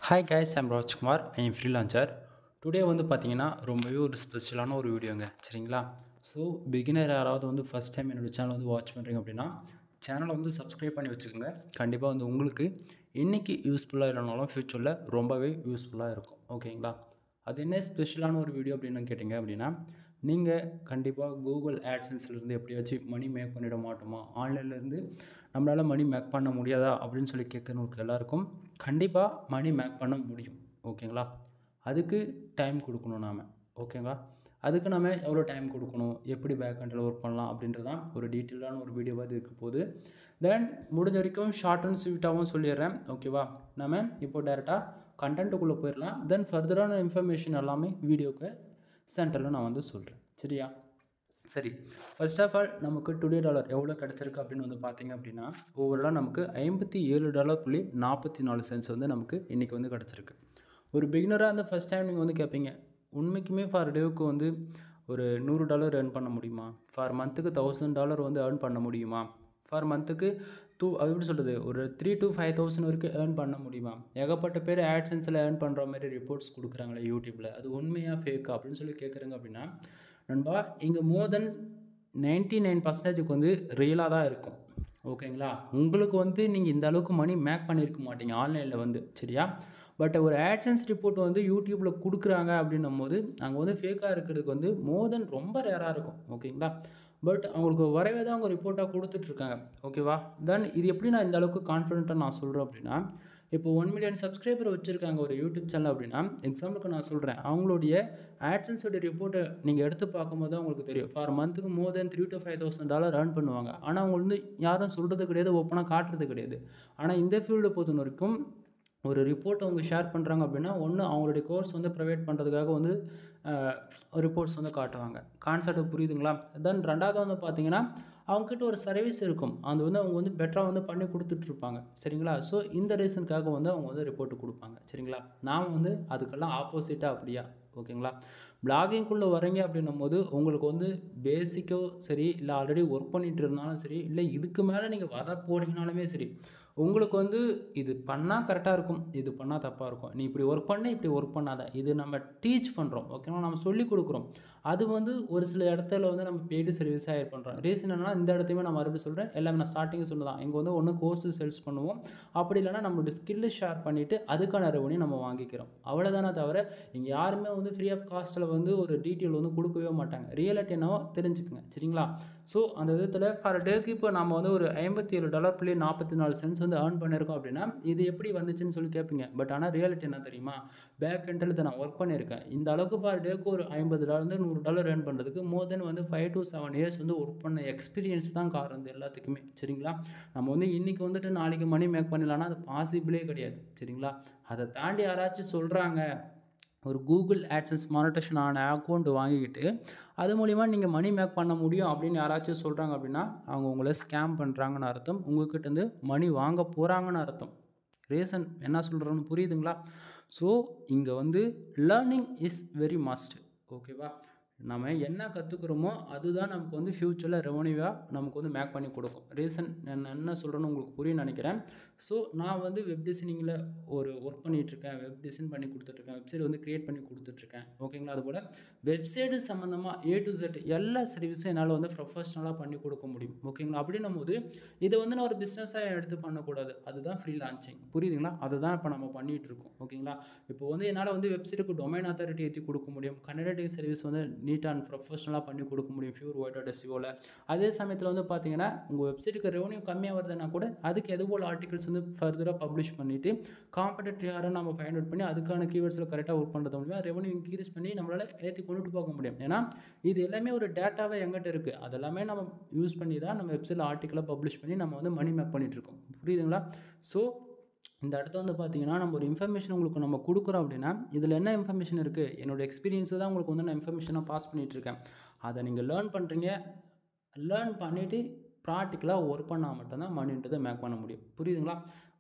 hi guys I'm Rajkumar I am freelancer today வந்து பார்த்தீங்கன்னா ரொம்பவே ஒரு ஸ்பெஷலான ஒரு வீடியோங்க சரிங்களா ஸோ பிகினர் யாராவது வந்து ஃபஸ்ட் டைம் என்னோடய சேனல் வந்து வாட்ச் பண்ணுறீங்க அப்படின்னா சேனலை வந்து சப்ஸ்கிரைப் பண்ணி வச்சுக்கோங்க கண்டிப்பாக வந்து உங்களுக்கு இன்றைக்கி யூஸ்ஃபுல்லாக இல்லைனாலும் ஃப்யூச்சரில் ரொம்பவே யூஸ்ஃபுல்லாக இருக்கும் ஓகேங்களா அது என்ன ஸ்பெஷலான ஒரு வீடியோ அப்படின்னு கேட்டிங்க அப்படின்னா நீங்கள் கண்டிப்பாக கூகுள் ஆட்சன்ஸ்லேருந்து எப்படியாச்சும் மணி மேக் பண்ணிட மாட்டோமா ஆன்லைன்லேருந்து நம்மளால் மணி மேக் பண்ண முடியாதா அப்படின்னு சொல்லி கேட்குறவங்களுக்கு எல்லாருக்கும் கண்டிப்பாக மணி மேக் பண்ண முடியும் ஓகேங்களா அதுக்கு டைம் கொடுக்கணும் நாம் ஓகேங்களா அதுக்கு நம்ம எவ்வளோ டைம் கொடுக்கணும் எப்படி பேக் ஹண்டில் ஒர்க் பண்ணலாம் அப்படின்றது தான் ஒரு டீட்டெயிலான ஒரு வீடியோவாக இது இருக்க போகுது தென் முடிஞ்ச வரைக்கும் ஷார்ட் அண்ட் ஸ்வீட்டாகவும் சொல்லிடுறேன் ஓகேவா நம்ம இப்போ டேரெக்டாக கண்டென்ட்டுக்குள்ளே போயிடலாம் தென் ஃபர்தரான இன்ஃபர்மேஷன் எல்லாமே வீடியோக்கு சென்டரில் நான் வந்து சொல்கிறேன் சரியா சரி ஃபர்ஸ்ட் ஆஃப் ஆல் நமக்கு டுடே டாலர் எவ்வளோ கிடச்சிருக்கு அப்படின்னு வந்து பார்த்தீங்க அப்படின்னா ஓவராலாக நமக்கு ஐம்பத்தி ஏழு டாலர் புள்ளி நாற்பத்தி நாலு சென்ஸ் வந்து நமக்கு இன்றைக்கி வந்து கிடச்சிருக்கு ஒரு பிகினராக அந்த ஃபஸ்ட் டைம் நீங்கள் வந்து கேட்பீங்க உண்மைக்குமே ஃபார் டேவுக்கு வந்து ஒரு நூறு டாலர் ஏர்ன் பண்ண முடியுமா ஃபார் மந்த்துக்கு தௌசண்ட் டாலர் வந்து ஏர்ன் பண்ண முடியுமா ஃபார் மந்த்துக்கு டூ அது எப்படி சொல்கிறது ஒரு த்ரீ டு ஃபைவ் தௌசண்ட் வரைக்கும் ஏர்ன் பண்ண முடியுமா ஏகப்பட்ட பேர் ஆட்சன்ஸில் ஏர்ன் பண்ணுற மாதிரி ரிப்போர்ட்ஸ் கொடுக்குறாங்களே யூடியூப்பில் அது உண்மையாக ஃபேக்கா அப்படின்னு சொல்லி கேட்குறங்க அப்படின்னா நண்பா இங்கே மோர் தென் நைன்ட்டி நைன் பர்சன்டேஜுக்கு வந்து ரியலாக தான் இருக்கும் ஓகேங்களா உங்களுக்கு வந்து நீங்கள் இந்த அளவுக்கு மணி மேக் பண்ணியிருக்க மாட்டீங்க ஆன்லைனில் வந்து சரியா பட் ஒரு ஆட்சன்ஸ் ரிப்போர்ட் வந்து யூடியூப்பில் கொடுக்குறாங்க அப்படின்னும் போது அங்கே வந்து ஃபேக்காக இருக்கிறதுக்கு வந்து மோர் தென் ரொம்ப ரேராக இருக்கும் ஓகேங்களா பட் அவங்களுக்கு வரவே தான் அவங்க ரிப்போர்ட்டாக கொடுத்துட்ருக்காங்க ஓகேவா தென் இது எப்படி நான் இந்த அளவுக்கு கான்ஃபிடென்ட்டாக நான் சொல்கிறேன் அப்படின்னா இப்போ ஒன் மில்லியன் சப்ஸ்கிரைபர் வச்சுருக்காங்க ஒரு யூடியூப் சேனல் அப்படின்னா எக்ஸாம்பிளுக்கு நான் சொல்கிறேன் அவங்களுடைய ஆட்சன்ஸோட ரிப்போர்ட்டை நீங்கள் எடுத்து பார்க்கும்போது தான் உங்களுக்கு தெரியும் ஃபார் மந்த்துக்கு more than three to five thousand dollar earn பண்ணுவாங்க ஆனால் அவங்க வந்து யாரும் சொல்கிறது கிடையாது ஓப்பனாக காட்டுறது கிடையாது ஆனால் இந்த ஃபீல்டை பொறுத்த வரைக்கும் ஒரு ரிப்போர்ட் அவங்க ஷேர் பண்ணுறாங்க அப்படின்னா ஒன்று அவங்களுடைய கோர்ஸ் வந்து ப்ரொவைட் பண்ணுறதுக்காக வந்து ரிப்போர்ட்ஸ் வந்து காட்டுவாங்க கான்செப்ட் புரியுதுங்களா தென் ரெண்டாவது வந்து பார்த்தீங்கன்னா அவங்கக்கிட்ட ஒரு சர்வீஸ் இருக்கும் அது வந்து அவங்க வந்து பெட்டராக வந்து பண்ணி கொடுத்துட்ருப்பாங்க சரிங்களா ஸோ இந்த ரீசனுக்காக வந்து அவங்க வந்து ரிப்போர்ட் கொடுப்பாங்க சரிங்களா நாம் வந்து அதுக்கெல்லாம் ஆப்போசிட்டாக அப்படியா ஓகேங்களா பிளாகிங்குள்ளே வரீங்க அப்படின்னும் போது உங்களுக்கு வந்து பேசிக்கோ சரி இல்லை ஆல்ரெடி ஒர்க் பண்ணிகிட்டு இருந்தாலும் சரி இல்லை இதுக்கு மேலே நீங்கள் வர போகிறீங்கனாலுமே சரி உங்களுக்கு வந்து இது பண்ணால் கரெக்டாக இருக்கும் இது பண்ணால் தப்பாக இருக்கும் நீ இப்படி ஒர்க் பண்ண இப்படி ஒர்க் பண்ணாத இது நம்ம டீச் பண்ணுறோம் ஓகேவா நம்ம சொல்லி கொடுக்குறோம் அது வந்து ஒரு சில இடத்துல வந்து நம்ம பெய்டு சர்வீஸாக ஹையர் பண்ணுறோம் ரீசன் என்னன்னா இந்த இடத்தையுமே நான் மறுபடியும் சொல்கிறேன் எல்லாமே நான் ஸ்டார்டிங் சொன்னதான் இங்கே வந்து ஒன்று கோர்ஸு சேல்ஸ் பண்ணுவோம் அப்படி இல்லைனா நம்மளுடைய ஸ்கில்லு ஷேர் பண்ணிவிட்டு அதுக்கான ரெவன்யூ நம்ம வாங்கிக்கிறோம் அவ்வளோதானே தவிர இங்கே யாருமே வந்து ஃப்ரீ ஆஃப் காஸ்ட்டில் வந்து ஒரு டீட்டெயில் வந்து கொடுக்கவே மாட்டாங்க ரியாலிட்டி என்னவோ தெரிஞ்சுக்குங்க சரிங்களா ஸோ அந்த விதத்தில் ஃபார் டேக்கு இப்போ நம்ம வந்து ஒரு ஐம்பத்தி ஏழு டாலர் புள்ளி நாற்பத்தி நாலு சென்ஸ் வந்து ஏர்ன் பண்ணியிருக்கோம் அப்படின்னா இது எப்படி வந்துச்சுன்னு சொல்லி கேட்பீங்க பட் ஆனால் ரியாலிட்டி என்ன தெரியுமா பேக் எண்டில் இதை நான் ஒர்க் பண்ணியிருக்கேன் இந்த அளவுக்கு ஃபார் டேக்கு ஒரு ஐம்பது டாலர்ந்து நூறு டாலர் ஏர்ன் பண்ணுறதுக்கு மோர் தென் வந்து ஃபைவ் டு செவன் இயர்ஸ் வந்து ஒர்க் பண்ண எக்ஸ்பீரியன்ஸ் தான் காரணம் எல்லாத்துக்குமே சரிங்களா நம்ம வந்து இன்றைக்கி வந்துட்டு நாளைக்கு மணி மேக் பண்ணிடலாம்னா அது பாசிபிளே கிடையாது சரிங்களா அதை தாண்டி யாராச்சும் சொல்கிறாங்க ஒரு கூகுள் ஆட்சன்ஸ் மானிட்டேஷன் ஆன அக்கௌண்ட் வாங்கிக்கிட்டு அது மூலிமா நீங்கள் மணி மேக் பண்ண முடியும் அப்படின்னு யாராச்சும் சொல்கிறாங்க அப்படின்னா அவங்க உங்களை ஸ்கேம் பண்ணுறாங்கன்னு அர்த்தம் உங்கள்கிட்டருந்து மணி வாங்க போகிறாங்கன்னு அர்த்தம் ரீசன் என்ன சொல்கிறோன்னு புரியுதுங்களா ஸோ இங்கே வந்து லேர்னிங் இஸ் வெரி மஸ்ட் ஓகேவா நம்ம என்ன கற்றுக்குறோமோ அதுதான் நமக்கு வந்து ஃப்யூச்சரில் ரெவன்யூவாக நமக்கு வந்து மேக் பண்ணி கொடுக்கும் ரீசன் நான் என்ன சொல்கிறேன்னு உங்களுக்கு புரியும் நினைக்கிறேன் ஸோ நான் வந்து வெப் டிசைனிங்கில் ஒரு ஒர்க் பண்ணிகிட்ருக்கேன் வெப் டிசைன் பண்ணி கொடுத்துட்ருக்கேன் வெப்சைட் வந்து க்ரியேட் பண்ணி கொடுத்துட்ருக்கேன் ஓகேங்களா அதுபோல் வெப்சைட்டு சம்மந்தமாக ஏ டு செட் எல்லா சர்வீஸும் என்னால் வந்து ப்ரொஃபஷ்னலாக பண்ணி கொடுக்க முடியும் ஓகேங்களா அப்படின்னும் போது இதை வந்து நான் ஒரு பிஸ்னஸாக எடுத்து பண்ணக்கூடாது அதுதான் ஃப்ரீ லான்ச்சிங் புரியுதுங்களா அதை தான் இப்போ நம்ம பண்ணிகிட்டு இருக்கோம் ஓகேங்களா இப்போ வந்து என்னால் வந்து வெப்சைட்டுக்கு டொமைன் அத்தாரிட்டி ஏற்றி கொடுக்க முடியும் கன்னடேட்டிவ் சர்வீஸ் வந்து நீட் அண்ட் ப்ரொஃபஷனலாக பண்ணி கொடுக்க முடியும் ஃபியூர் ஒயிட் அட் எஸ்இஓவில் அதே சமயத்தில் வந்து பார்த்தீங்கன்னா உங்கள் வெப்சைட்டுக்கு ரெவன்யூ கம்மியாக வருதுன்னா கூட அதுக்கு எது போல் ஆர்டிகல்ஸ் வந்து ஃபர்தராக பப்ளிஷ் பண்ணிவிட்டு காம்படேட்டிவ் யாரை நம்ம ஃபைண்ட் அவுட் பண்ணி அதுக்கான கீவேர்ட்ஸில் கரெக்டாக ஒர்க் பண்ணுறது மூலிமா ரெவன்யூ இன்க்ரீஸ் பண்ணி நம்மளால் ஏற்றி கொண்டுட்டு போக முடியும் ஏன்னா இது எல்லாமே ஒரு டேட்டாவே எங்கிட்ட இருக்குது அதெல்லாமே நம்ம யூஸ் பண்ணி தான் நம்ம வெப்சைட்டில் ஆர்டிக்கலாக பப்ளிஷ் பண்ணி நம்ம வந்து மணி மேக் பண்ணிகிட்ருக்கோம் புரியுதுங்களா ஸோ இந்த இடத்த வந்து பார்த்தீங்கன்னா நம்ம ஒரு இன்ஃபர்மேஷன் உங்களுக்கு நம்ம கொடுக்குறோம் அப்படின்னா இதில் என்ன இன்ஃபர்மேஷன் இருக்குது என்னோடய எக்ஸ்பீரியன்ஸை தான் உங்களுக்கு வந்து நான் இன்ஃபர்மேஷனாக பாஸ் பண்ணிகிட்ருக்கேன் அதை நீங்கள் லேர்ன் பண்ணுறீங்க லேர்ன் பண்ணிவிட்டு ப்ராக்டிக்கலாக ஒர்க் பண்ணால் மட்டும்தான் மணின்றதை மேக் பண்ண முடியும் புரியுதுங்களா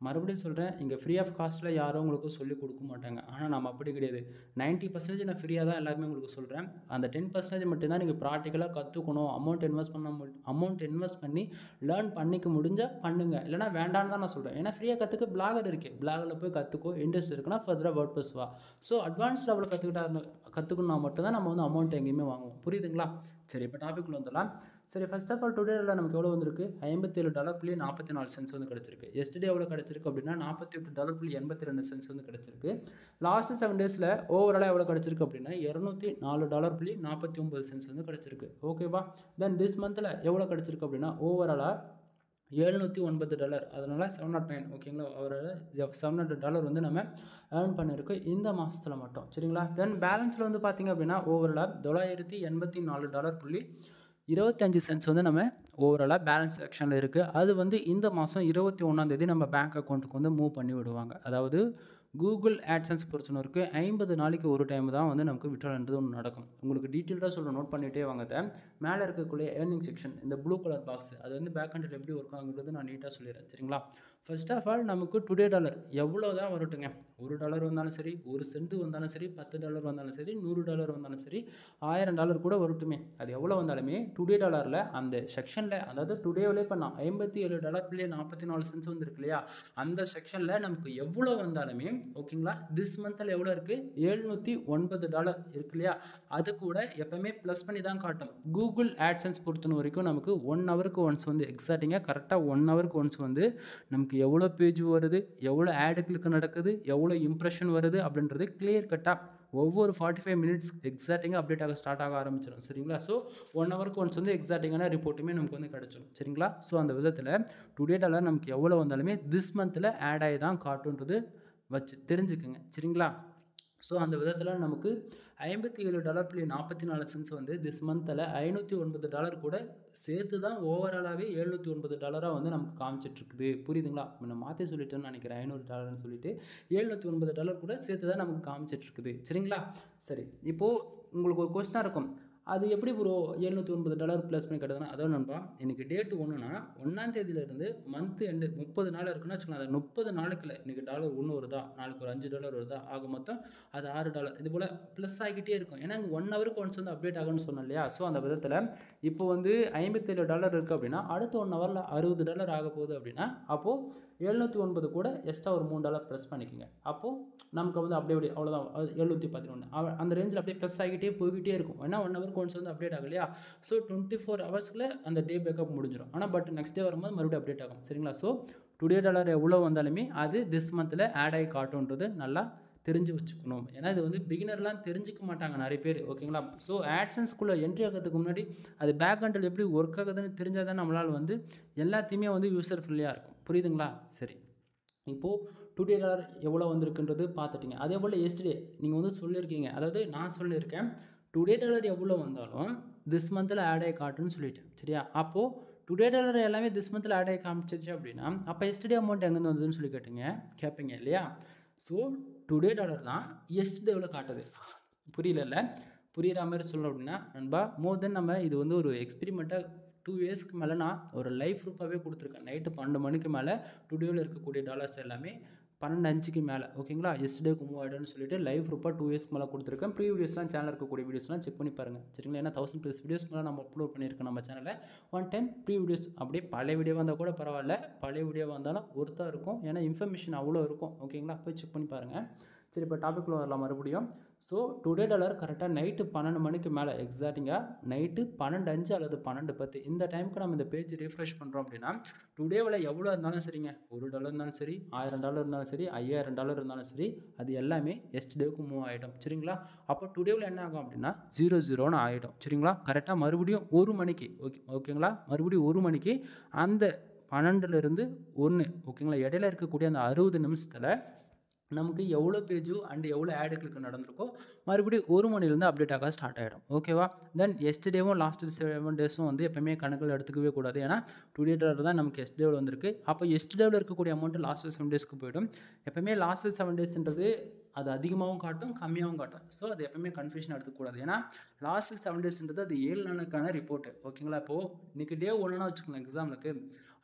மறுபடியும் சொல்கிறேன் இங்கே ஃப்ரீ ஆஃப் காஸ்ட்டில் யாரும் உங்களுக்கு சொல்லிக் கொடுக்க மாட்டாங்க ஆனால் நம்ம அப்படி கிடையாது நைன்ட்டி பர்சன்டேஜ் நான் ஃப்ரீயாக தான் எல்லாருமே உங்களுக்கு சொல்கிறேன் அந்த டென் பர்சன்டேஜ் மட்டும்தான் நீங்கள் ப்ராக்டிக்கலாக கற்றுக்கணும் அமௌண்ட் இன்வெஸ்ட் பண்ண மு அமௌண்ட் இன்வெஸ்ட் பண்ணி லேர்ன் பண்ணிக்க முடிஞ்சால் பண்ணுங்கள் இல்லைனா வேண்டான்னு தான் நான் சொல்கிறேன் ஏன்னா ஃப்ரீயாக கற்றுக்க பிளாகர் இருக்குது பிளாகில் போய் கற்றுக்கோ இன்ட்ரெஸ்ட் இருக்குன்னா ஃபர்தராக வேர்ட் ப்ளஸ் வா ஸோ அட்வான்ஸ் லெவலில் கற்றுக்கிட்டா கற்றுக்கணும்னா மட்டும்தான் நம்ம வந்து அமௌண்ட் எங்கேயுமே வாங்குவோம் புரியுதுங்களா சரி இப்போ டாபிக்ல வந்துடலாம் சரி ஃபர்ஸ்ட் ஆஃப் ஆல் டுடேல நமக்கு எவ்வளோ வந்திருக்கு ஐம்பத்தேழு டாலர் புள்ளி நாற்பத்தி நாலு சென்ஸ் வந்து கிடச்சிருக்கு எஸ்டே எவ்வளோ கிடச்சிருக்கு அப்படின்னா நாற்பத்தி எட்டு டாலர் புள்ளி எண்பத்தி ரெண்டு சென்ஸ் வந்து கிடச்சிருக்கு லாஸ்ட் செவன் டேஸில் ஓவராலாக எவ்வளோ கிடச்சிருக்கு அப்படின்னா இரநூத்தி நாலு டாலர் புள்ளி நாற்பத்தி ஒம்பது சென்ஸ் வந்து கிடச்சிருக்கு ஓகேவா தென் திஸ் மந்தில் எவ்வளோ கிடச்சிருக்கு அப்படின்னா ஓவராலாக எழுநூற்றி ஒன்பது டாலர் அதனால் செவன் நாட் நைன் ஓகேங்களா அவரோட செவன் ஹண்ட்ரட் டாலர் வந்து நம்ம ஏர்ன் பண்ணியிருக்கோம் இந்த மாதத்தில் மட்டும் சரிங்களா தென் பேலன்ஸில் வந்து பார்த்திங்க அப்படின்னா ஓவராலாக தொள்ளாயிரத்தி எண்பத்தி நாலு டாலர் புள்ளி இருபத்தஞ்சி சென்ட்ஸ் வந்து நம்ம ஓவராலாக பேலன்ஸ் செக்ஷனில் இருக்குது அது வந்து இந்த மாதம் இருபத்தி ஒன்றாந்தேதி நம்ம பேங்க் அக்கௌண்ட்டுக்கு வந்து மூவ் பண்ணி விடுவாங்க அதாவது கூகுள் ஆட்சன்ஸ் பொறுத்த வரைக்கும் ஐம்பது நாளைக்கு ஒரு டைம் தான் வந்து நமக்கு விட்ரால்ன்றது ஒன்று நடக்கும் உங்களுக்கு டீட்டெயிலாக சொல்ல நோட் பண்ணிகிட்டே வாங்க மேலே இருக்கக்கூடிய ஏர்னிங் செக்ஷன் இந்த ப்ளூ கலர் பாக்ஸ் அது வந்து பேக் ஹண்டில் எப்படி ஒர்க் ஆகுன்றது நான் நீட்டாக சொல்லிடுறேன் சரிங்களா ஃபர்ஸ்ட் ஆஃப் ஆல் நமக்கு டுடே டாலர் எவ்வளோ தான் வரட்டுங்க ஒரு டாலர் வந்தாலும் சரி ஒரு சென்ட் வந்தாலும் சரி பத்து டாலர் வந்தாலும் சரி நூறு டாலர் வந்தாலும் சரி ஆயிரம் டாலர் கூட வரட்டுமே அது எவ்வளோ வந்தாலுமே டுடே டாலரில் அந்த செக்ஷனில் அதாவது டுடேவிலே பண்ணால் ஐம்பத்தி ஏழு டாலர் பிள்ளை நாற்பத்தி நாலு சென்ஸ் வந்துருக்கு இல்லையா அந்த செக்ஷனில் நமக்கு எவ்வளோ வந்தாலுமே ஓகேங்களா திஸ் மந்தில் எவ்வளோ இருக்குது எழுநூற்றி ஒன்பது டாலர் இருக்கு இல்லையா அது கூட எப்போவுமே ப்ளஸ் பண்ணி தான் காட்டும் கூகுள் ஆட்சன்ஸ் பொறுத்த வரைக்கும் நமக்கு ஒன் ஹவருக்கு ஒன்ஸ் வந்து எக்ஸாக்டிங்காக கரெக்டாக ஒன் ஹவருக்கு ஒன்ஸ் வந்து நமக்கு எவ்வளோ பேஜ் வருது எவ்வளோ ஆடு கிளிக் நடக்குது எவ்வளோ இம்ப்ரெஷன் வருது அப்படின்றது கிளியர் கட்டாக ஒவ்வொரு ஃபார்ட்டி ஃபைவ் மினிட்ஸ் எக்ஸாக்டிங்காக அப்டேட் ஆக ஸ்டார்ட் ஆக ஆரம்பிச்சிடும் சரிங்களா ஸோ ஒன் ஹவருக்கு ஒன்ஸ் வந்து எக்ஸாக்டிங்கான ரிப்போர்ட்டுமே நமக்கு வந்து கிடச்சிடும் சரிங்களா ஸோ அந்த விதத்தில் டுடே டாலர் நமக்கு எவ்வளோ வந்தாலுமே திஸ் மந்தில் ஆட் ஆகி தான் காட்டுன்றது வச்சு தெரிஞ்சுக்குங்க சரிங்களா ஸோ அந்த விதத்தில் நமக்கு ஐம்பத்தி ஏழு டாலர் புள்ளி நாற்பத்தி நாலு சென்ஸ் வந்து திஸ் மந்தில் ஐநூற்றி ஒன்பது டாலர் கூட சேர்த்து தான் ஓவராலாகவே எழுநூற்றி ஒன்பது டாலராக வந்து நமக்கு காமிச்சிட்ருக்குது புரியுதுங்களா நான் மாற்றி சொல்லிட்டேன்னு நினைக்கிறேன் ஐநூறு டாலர்னு சொல்லிட்டு எழுநூற்றி ஒன்பது டாலர் கூட சேர்த்து தான் நமக்கு காமிச்சிட்ருக்குது சரிங்களா சரி இப்போது உங்களுக்கு ஒரு கொஸ்டினாக இருக்கும் அது எப்படி ப்ரோ எழுநூற்றி ஒன்பது டாலர் ப்ளஸ் பண்ணி கட்டுதுன்னா அதாவது நண்பா இன்றைக்கி டேட்டு ஒன்றுனா ஒன்றாம் தேதியிலேருந்து மந்த் எண்டு முப்பது நாள் இருக்குன்னு வச்சுக்கலாம் அது முப்பது நாளுக்குள்ள இன்றைக்கி டாலர் ஒன்று வருதா நாளைக்கு ஒரு அஞ்சு டாலர் வருதா ஆக மொத்தம் அது ஆறு டாலர் இது போல் ப்ளஸ் ஆகிக்கிட்டே இருக்கும் ஏன்னா இங்கே ஒன் ஹவருக்கு ஒன்ஸ் வந்து அப்டேட் ஆகும்னு சொன்னோம் இல்லையா ஸோ அந்த விதத்தில் இப்போ வந்து ஐம்பத்தேழு டாலர் இருக்குது அப்படின்னா அடுத்த ஒன் ஹவரில் அறுபது டாலர் ஆக போகுது அப்படின்னா அப்போது எழுநூற்றி ஒன்பது கூட எக்ஸ்ட்ரா ஒரு மூணு டாலர் ப்ளஸ் பண்ணிக்கோங்க அப்போது நமக்கு வந்து அப்படியே அப்படியே அவ்வளோதான் எழுநூற்றி பதினொன்று அந்த ரேஞ்சில் அப்படியே ப்ளஸ் ஆகிட்டே போய்கிட்டே இருக்கும் ஏன்னா ஒன் ஹவர் ஒன்ஸ் வந்து அப்டேட் ஆகும் இல்லையா ஸோ டுவெண்ட்டி ஃபோர் ஹவர்ஸில் அந்த டே பேக்கப் முடிஞ்சிடும் ஆனால் பட் நெக்ஸ்ட் டே வரும்போது மறுபடியும் அப்டேட் ஆகும் சரிங்களா ஸோ டுடே டாலர் எவ்வளோ வந்தாலுமே அது திஸ் மந்தில் ஆட் ஆகி காட்டுன்றது நல்லா தெரிஞ்சு வச்சுக்கணும் ஏன்னா இது வந்து பிகினர்லாம் தெரிஞ்சுக்க மாட்டாங்க நிறைய பேர் ஓகேங்களா ஸோ ஆட்சன்ஸ்குள்ளே என்ட்ரி ஆகிறதுக்கு முன்னாடி அது பேக் ஹண்டில் எப்படி ஒர்க் ஆகுதுன்னு தெரிஞ்சால் தான் நம்மளால் வந்து எல்லாத்தையுமே வந்து யூசர் ஃப்ரெண்ட்லியாக இருக்கும் புரியுதுங்களா சரி இப்போது டுடே டாலர் எவ்வளோ வந்திருக்குன்றது பார்த்துட்டிங்க அதே போல் எஸ்டே நீங்கள் வந்து சொல்லியிருக்கீங்க அதாவது நான் சொல்லியிருக்கேன் டுடே டாலர் எவ்வளோ வந்தாலும் திஸ் மந்தில் ஆட் ஆகி காட்டுன்னு சொல்லிட்டேன் சரியா அப்போது டுடே டாலர் எல்லாமே திஸ் மந்தில் ஆட் ஆகி காமிச்சிச்சு அப்படின்னா அப்போ எஸ்டே அமௌண்ட் எங்கேருந்து வந்ததுன்னு சொல்லி கேட்டீங்க கேட்பீங்க இல்லையா ஸோ டுடே டாலர் தான் எஸ்டேவில் காட்டுது புரியல புரிகிற மாதிரி சொல்லணும் அப்படின்னா நண்பா மோர் தென் நம்ம இது வந்து ஒரு எக்ஸ்பெரிமெண்ட்டாக டூ இயர்ஸ்க்கு மேலே நான் ஒரு லைஃப் ப்ரூஃபாகவே கொடுத்துருக்கேன் நைட்டு பன்னெண்டு மணிக்கு மேலே டுடேவில் இருக்கக்கூடிய டாலர்ஸ் எல்லாமே பன்னெண்டு அஞ்சுக்கு மேலே ஓகேங்களா எஸ்டேக்கு மூவ் ஆகிடும்னு சொல்லிட்டு லைவ் ரூபாய் டூ இயர்ஸ்க்கு மேலே கொடுத்துருக்கேன் ப்ரீ வீடியோஸ்லாம் சேனல் இருக்கக்கூடிய வீடியோஸ்லாம் செக் பண்ணி பாருங்கள் சரிங்களா ஏன்னா தௌசண்ட் ப்ளஸ் வீடியோஸ் மேலே நம்ம அப்லோட் பண்ணியிருக்கோம் நம்ம சேனலில் ஒன் டைம் ப்ரீ வீடியோஸ் அப்படியே பழைய வீடியோ வந்தால் கூட பரவாயில்ல பழைய வீடியோ வந்தாலும் ஒருத்தாக இருக்கும் ஏன்னா இன்ஃபர்மேஷன் அவ்வளோ இருக்கும் ஓகேங்களா போய் செக் பண்ணி பாருங்கள் சரி இப்போ டாப்பிக்கில் வரலாம் மறுபடியும் ஸோ டுடே டாலர் கரெக்டாக நைட்டு பன்னெண்டு மணிக்கு மேலே எக்ஸாக்டிங்காக நைட்டு பன்னெண்டு அஞ்சு அல்லது பன்னெண்டு பத்து இந்த டைமுக்கு நம்ம இந்த பேஜ் ரீஃப்ரெஷ் பண்ணுறோம் அப்படின்னா டுடேவில் எவ்வளோ இருந்தாலும் சரிங்க ஒரு டாலர் இருந்தாலும் சரி ஆயிரம் டாலர் இருந்தாலும் சரி ஐயாயிரம் டாலர் இருந்தாலும் சரி அது எல்லாமே எஸ்ட் டேவுக்கு மூவ் ஆகிடும் சரிங்களா அப்போ டுடேவில் என்ன ஆகும் அப்படின்னா ஜீரோ ஜீரோன்னு ஆகிடும் சரிங்களா கரெக்டாக மறுபடியும் ஒரு மணிக்கு ஓகே ஓகேங்களா மறுபடியும் ஒரு மணிக்கு அந்த பன்னெண்டுலேருந்து ஒன்று ஓகேங்களா இடையில இருக்கக்கூடிய அந்த அறுபது நிமிஷத்தில் நமக்கு எவ்வளோ பேஜும் அண்ட் எவ்வளோ ஆடுகளுக்கு நடந்திருக்கோ மறுபடியும் ஒரு மணிலேருந்து அப்டேட் ஆக ஸ்டார்ட் ஆகிடும் ஓகேவா தென் எஸ்டேவும் லாஸ்ட் செவன் டேஸும் வந்து எப்போயுமே கணக்கில் எடுத்துக்கவே கூடாது ஏன்னா டுடே டாலர் தான் நமக்கு எஸ்டேவில் வந்திருக்கு அப்போ எஸ்டேவில் இருக்கக்கூடிய அமௌண்ட் லாஸ்ட் செவன் டேஸ்க்கு போய்டும் எப்போவுமே லாஸ்ட் செவன் டேஸ்ன்றது அது அதிகமாகவும் காட்டும் கம்மியாகவும் காட்டும் ஸோ அது எப்பவுமே கன்ஃபியூஷன் எடுத்துக்கூடாது ஏன்னா லாஸ்ட் செவன் டேஸ்ன்றது அது ஏழு நாளுக்கான ரிப்போர்ட்டு ஓகேங்களா இப்போது இன்றைக்கி டே ஒன்றுனா வச்சுக்கோங்களேன் எக்ஸாமுக்கு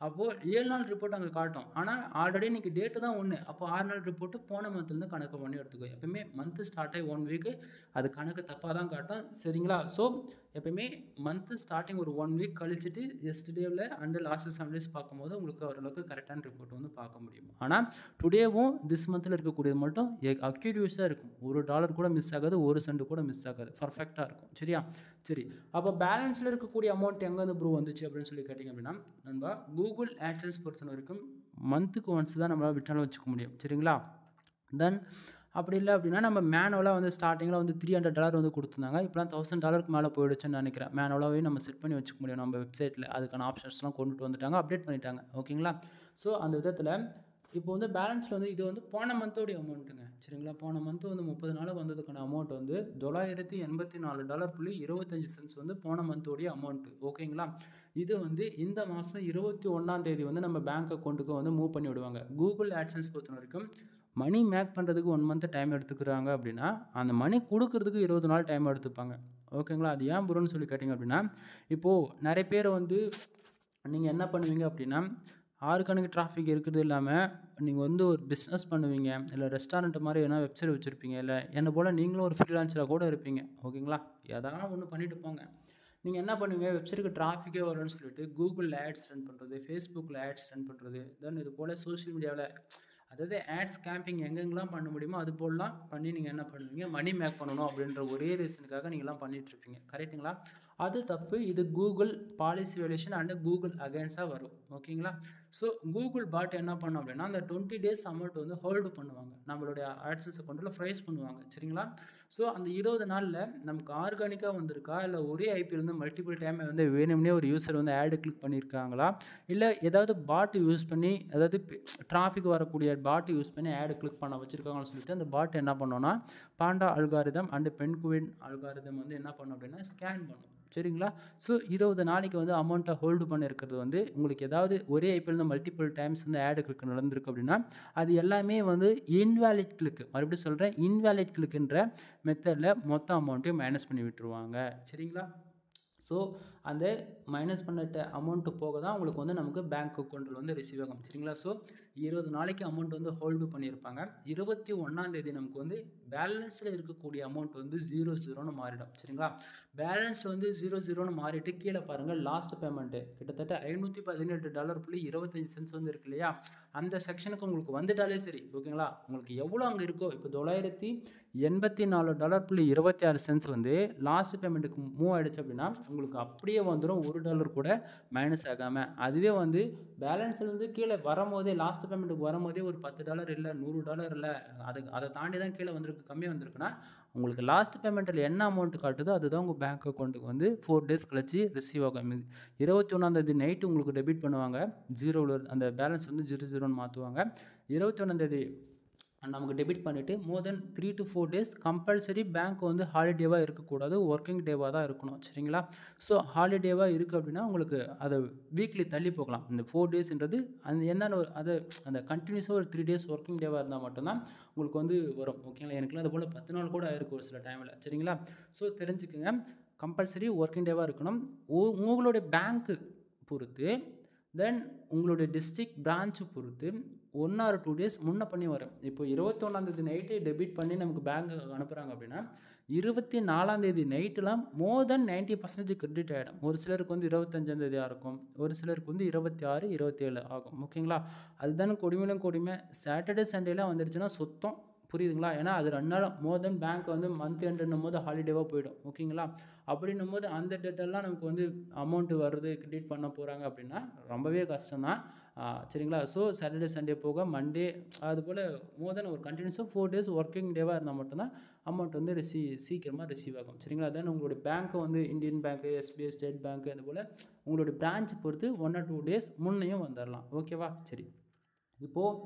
அப்போது ஏழு நாள் ரிப்போர்ட் அங்கே காட்டும் ஆனால் ஆல்ரெடி இன்றைக்கி டேட்டு தான் ஒன்று அப்போ ஆறு நாள் ரிப்போர்ட்டு போன மந்த்லேருந்து கணக்கு பண்ணி எடுத்துக்கோ எப்பயுமே மந்த்து ஸ்டார்ட் ஆகி ஒன் வீக்கு அது கணக்கு தப்பாக தான் காட்டும் சரிங்களா ஸோ எப்பயுமே மந்த்து ஸ்டார்டிங் ஒரு ஒன் வீக் கழிச்சிட்டு எஸ்டேவில் அண்டு லாஸ்ட் செவன் டேஸ் பார்க்கும்போது உங்களுக்கு ஓரளவுக்கு கரெக்டான ரிப்போர்ட் வந்து பார்க்க முடியும் ஆனால் டுடேவும் திஸ் மந்தில் இருக்கக்கூடியது மட்டும் அக்யூரியூஸாக இருக்கும் ஒரு டாலர் கூட மிஸ் ஆகாது ஒரு சென்ட் கூட மிஸ் ஆகாது பர்ஃபெக்டாக இருக்கும் சரியா சரி அப்போ பேலன்ஸில் இருக்கக்கூடிய அமௌண்ட் எங்கேருந்து ப்ரூவ் வந்துச்சு அப்படின்னு சொல்லி கேட்டிங்க அப்படின்னா நம்ம கூகுள் ஆட்சன்ஸ் பொறுத்த வரைக்கும் மந்த்துக்கு ஒன்ஸ் தான் நம்மளால் விட்டாலும் வச்சுக்க முடியும் சரிங்களா தென் அப்படி இல்லை அப்படின்னா நம்ம மேனுவலாக வந்து ஸ்டார்டிங்கில் வந்து த்ரீ ஹண்ட்ரட் டாலர் வந்து கொடுத்துருந்தாங்க இப்போலாம் தௌசண்ட் டாலருக்கு மேலே போயிடுச்சுன்னு நினைக்கிறேன் மேனுவலாகவே நம்ம செட் பண்ணி வச்சுக்க முடியும் நம்ம வெப்சைட்டில் அதுக்கான ஆப்ஷன்ஸ்லாம் கொண்டுட்டு வந்துட்டாங்க அப்டேட் பண்ணிட்டாங்க ஓகேங்களா ஸோ அந்த விதத்தில் இப்போ வந்து பேலன்ஸில் வந்து இது வந்து போன மந்தோடைய அமௌண்ட்டுங்க சரிங்களா போன மந்த்து வந்து முப்பது நாள் வந்ததுக்கான அமௌண்ட் வந்து தொள்ளாயிரத்தி எண்பத்தி நாலு டாலர் புள்ளி இருபத்தஞ்சி சென்ட்ஸ் வந்து போன மந்தோடைய அமௌண்ட்டு ஓகேங்களா இது வந்து இந்த மாதம் இருபத்தி ஒன்றாம் தேதி வந்து நம்ம பேங்க் அக்கௌண்ட்டுக்கு வந்து மூவ் பண்ணி விடுவாங்க கூகுள் ஆட்சன்ஸ் பொறுத்த வரைக்கும் மணி மேக் பண்ணுறதுக்கு ஒன் மந்த்து டைம் எடுத்துக்கிறாங்க அப்படின்னா அந்த மணி கொடுக்கறதுக்கு இருபது நாள் டைம் எடுத்துப்பாங்க ஓகேங்களா அது ஏன் ப்ரோன்னு சொல்லி கேட்டிங்க அப்படின்னா இப்போது நிறைய பேர் வந்து நீங்கள் என்ன பண்ணுவீங்க அப்படின்னா ஆறு கணக்கு டிராஃபிக் இருக்கிறது இல்லாமல் நீங்கள் வந்து ஒரு பிஸ்னஸ் பண்ணுவீங்க இல்லை ரெஸ்டாரண்ட் மாதிரி எதனா வெப்சைட் வச்சுருப்பீங்க இல்லை என்னை போல் நீங்களும் ஒரு ஃப்ரீலான்சராக கூட இருப்பீங்க ஓகேங்களா எதாவது ஒன்று பண்ணிட்டு போங்க நீங்கள் என்ன பண்ணுவீங்க வெப்சைட்டுக்கு டிராஃபிக்கே வரும்னு சொல்லிட்டு கூகுளில் ஆட்ஸ் ரன் பண்ணுறது ஃபேஸ்புக்கில் ஆட்ஸ் ரன் பண்ணுறது தென் இது போல் சோஷியல் மீடியாவில் அதாவது ஆட்ஸ் கேம்பிங் எங்கெங்கெல்லாம் பண்ண முடியுமோ அது போலலாம் பண்ணி நீங்கள் என்ன பண்ணுவீங்க மணி மேக் பண்ணணும் அப்படின்ற ஒரே ரீசனுக்காக நீங்கள்லாம் பண்ணிகிட்ருப்பீங்க கரெக்டுங்களா அது தப்பு இது Google policy violation and Google அகேன்ஸ்டாக வரும் ஓகேங்களா ஸோ கூகுள் பாட் என்ன பண்ணும் அப்படின்னா அந்த டுவெண்ட்டி டேஸ் அமௌண்ட் வந்து ஹோல்டு பண்ணுவாங்க நம்மளுடைய ஆட்சன்ஸ் அக்கௌண்ட்டில் ஃப்ரைஸ் பண்ணுவாங்க சரிங்களா ஸோ அந்த இருபது நாளில் நமக்கு ஆர்கானிக்காக வந்திருக்கா இல்லை ஒரே ஐபிஎல் வந்து மல்டிபிள் டைம் வந்து வேணும்னே ஒரு யூசர் வந்து ஆடு கிளிக் பண்ணியிருக்காங்களா இல்லை ஏதாவது பாட் யூஸ் பண்ணி அதாவது டிராஃபிக் வரக்கூடிய பாட் யூஸ் பண்ணி ஆடு கிளிக் பண்ண வச்சுருக்காங்கன்னு சொல்லிட்டு அந்த பாட் என்ன பண்ணோன்னா Panda algorithm and Penguin algorithm வந்து என்ன பண்ணும் அப்படின்னா ஸ்கேன் பண்ணும் சரிங்களா ஸோ இருபது நாளைக்கு வந்து அமௌண்ட்டை ஹோல்டு பண்ணியிருக்கிறது வந்து உங்களுக்கு ஏதாவது ஒரே ஐபிஎல் மல்டிபிள் டைம்ஸ் வந்து ஆடு கிளிக் நடந்திருக்கு அப்படின்னா அது எல்லாமே வந்து இன்வேலிட் கிளிக்கு மறுபடியும் சொல்கிறேன் இன்வேலிட் கிளிக்குன்ற மெத்தடில் மொத்த அமௌண்ட்டையும் மைனஸ் பண்ணி விட்டுருவாங்க சரிங்களா ஸோ அந்த மைனஸ் பண்ணிட்ட அமௌண்ட்டு போக தான் உங்களுக்கு வந்து நமக்கு பேங்க் அக்கௌண்ட்டில் வந்து ரிசீவ் ஆகும் சரிங்களா ஸோ இருபது நாளைக்கு அமௌண்ட் வந்து ஹோல்டு பண்ணியிருப்பாங்க இருபத்தி ஒன்றாந்தேதி நமக்கு வந்து பேலன்ஸில் இருக்கக்கூடிய அமௌண்ட் வந்து ஜீரோ ஜீரோன்னு மாறிடும் சரிங்களா பேலன்ஸில் வந்து ஜீரோ ஜீரோன்னு மாறிட்டு கீழே பாருங்கள் லாஸ்ட் பேமெண்ட்டு கிட்டத்தட்ட ஐநூற்றி பதினெட்டு டாலர் புள்ளி இருபத்தஞ்சி சென்ஸ் வந்து இருக்கு இல்லையா அந்த செக்ஷனுக்கு உங்களுக்கு வந்துட்டாலே சரி ஓகேங்களா உங்களுக்கு எவ்வளோ அங்கே இருக்கோ இப்போ தொள்ளாயிரத்தி எண்பத்தி நாலு டாலர் புள்ளி இருபத்தி ஆறு சென்ஸ் வந்து லாஸ்ட் பேமெண்ட்டுக்கு மூவ் ஆகிடுச்சு அப்படின்னா உங்களுக்கு அப்படியே வந்துடும் ஒரு டாலர் கூட மைனஸ் ஆகாமல் அதுவே வந்து பேலன்ஸ்லேருந்து கீழே வரும்போதே லாஸ்ட் பேமெண்ட்டுக்கு வரும்போதே ஒரு பத்து டாலர் இல்லை நூறு டாலர் இல்லை அதுக்கு அதை தாண்டி தான் கீழே வந்திருக்கு கம்மியாக வந்திருக்குன்னா உங்களுக்கு லாஸ்ட் பேமெண்ட்டில் என்ன அமௌண்ட் காட்டுதோ அதுதான் உங்கள் பேங்க் அக்கௌண்ட்டுக்கு வந்து ஃபோர் டேஸ் கழிச்சு ரிசீவ் ஆகும் இருபத்தி ஒன்றாந்தேதி நைட்டு உங்களுக்கு டெபிட் பண்ணுவாங்க ஜீரோவில் அந்த பேலன்ஸ் வந்து ஜீரோ ஜீரோன்னு மாற்றுவாங்க இருபத்தி ஒன்றாந்தேதி நமக்கு டெபிட் பண்ணிவிட்டு more than three to four days compulsory bank வந்து ஹாலிடேவாக இருக்கக்கூடாது ஒர்க்கிங் டேவாக தான் இருக்கணும் சரிங்களா ஸோ ஹாலிடேவாக இருக்குது அப்படின்னா உங்களுக்கு அதை வீக்லி தள்ளி போகலாம் இந்த ஃபோர் டேஸ்ன்றது அந்த என்னென்ன ஒரு அது அந்த கண்டினியூஸாக ஒரு த்ரீ டேஸ் ஒர்க்கிங் டேவாக இருந்தால் மட்டும்தான் உங்களுக்கு வந்து வரும் ஓகேங்களா எனக்குலாம் அது போல் பத்து நாள் கூட ஆயிருக்கு ஒரு சில டைமில் சரிங்களா ஸோ தெரிஞ்சுக்கோங்க கம்பல்சரி ஒர்க்கிங் டேவாக இருக்கணும் உங்களுடைய பேங்க்கு பொறுத்து தென் உங்களுடைய டிஸ்ட்ரிக்ட் பிரான்ச்சு பொறுத்து ஒன் ஆர் டூ டேஸ் முன்ன பண்ணி வரும் இப்போ இருபத்தொன்னாந்தேதி நைட்டு டெபிட் பண்ணி நமக்கு பேங்க்கு அனுப்புகிறாங்க அப்படின்னா இருபத்தி நாலாந்தேதி நைட்டுலாம் more than ninety percentage credit ஆகிடும் ஒரு சிலருக்கு வந்து இருபத்தஞ்சாந்தேதியாக இருக்கும் ஒரு சிலருக்கு வந்து இருபத்தி ஆறு இருபத்தேழு ஆகும் ஓகேங்களா அதுதானே கொடுமையிலும் கொடுமை சாட்டர்டே சண்டேலாம் வந்துருச்சுன்னா சுத்தம் புரியுதுங்களா ஏன்னா அது ரெண்டு நாள் மோர் தென் பேங்க் வந்து மந்த் எண்டுன்னும் போது ஹாலிடேவாக போயிடும் ஓகேங்களா அப்படின்னும் போது அந்த டேட்டெல்லாம் நமக்கு வந்து அமௌண்ட்டு வருது கிரெடிட் பண்ண போகிறாங்க அப்படின்னா ரொம்பவே கஷ்டம் தான் சரிங்களா ஸோ சாட்டர்டே சண்டே போக மண்டே அது போல் மோர் தென் ஒரு கண்டினியூஸாக ஃபோர் டேஸ் ஒர்க்கிங் டேவாக இருந்தால் மட்டும்தான் அமௌண்ட் வந்து ரிசீவ் சீக்கிரமாக ரிசீவ் ஆகும் சரிங்களா தென் உங்களுடைய பேங்க்கு வந்து Indian Bank SBI State Bank அது போல் உங்களுடைய பிரான்ச் பொறுத்து ஒன் ஆர் டூ டேஸ் முன்னையும் வந்துடலாம் ஓகேவா சரி இப்போது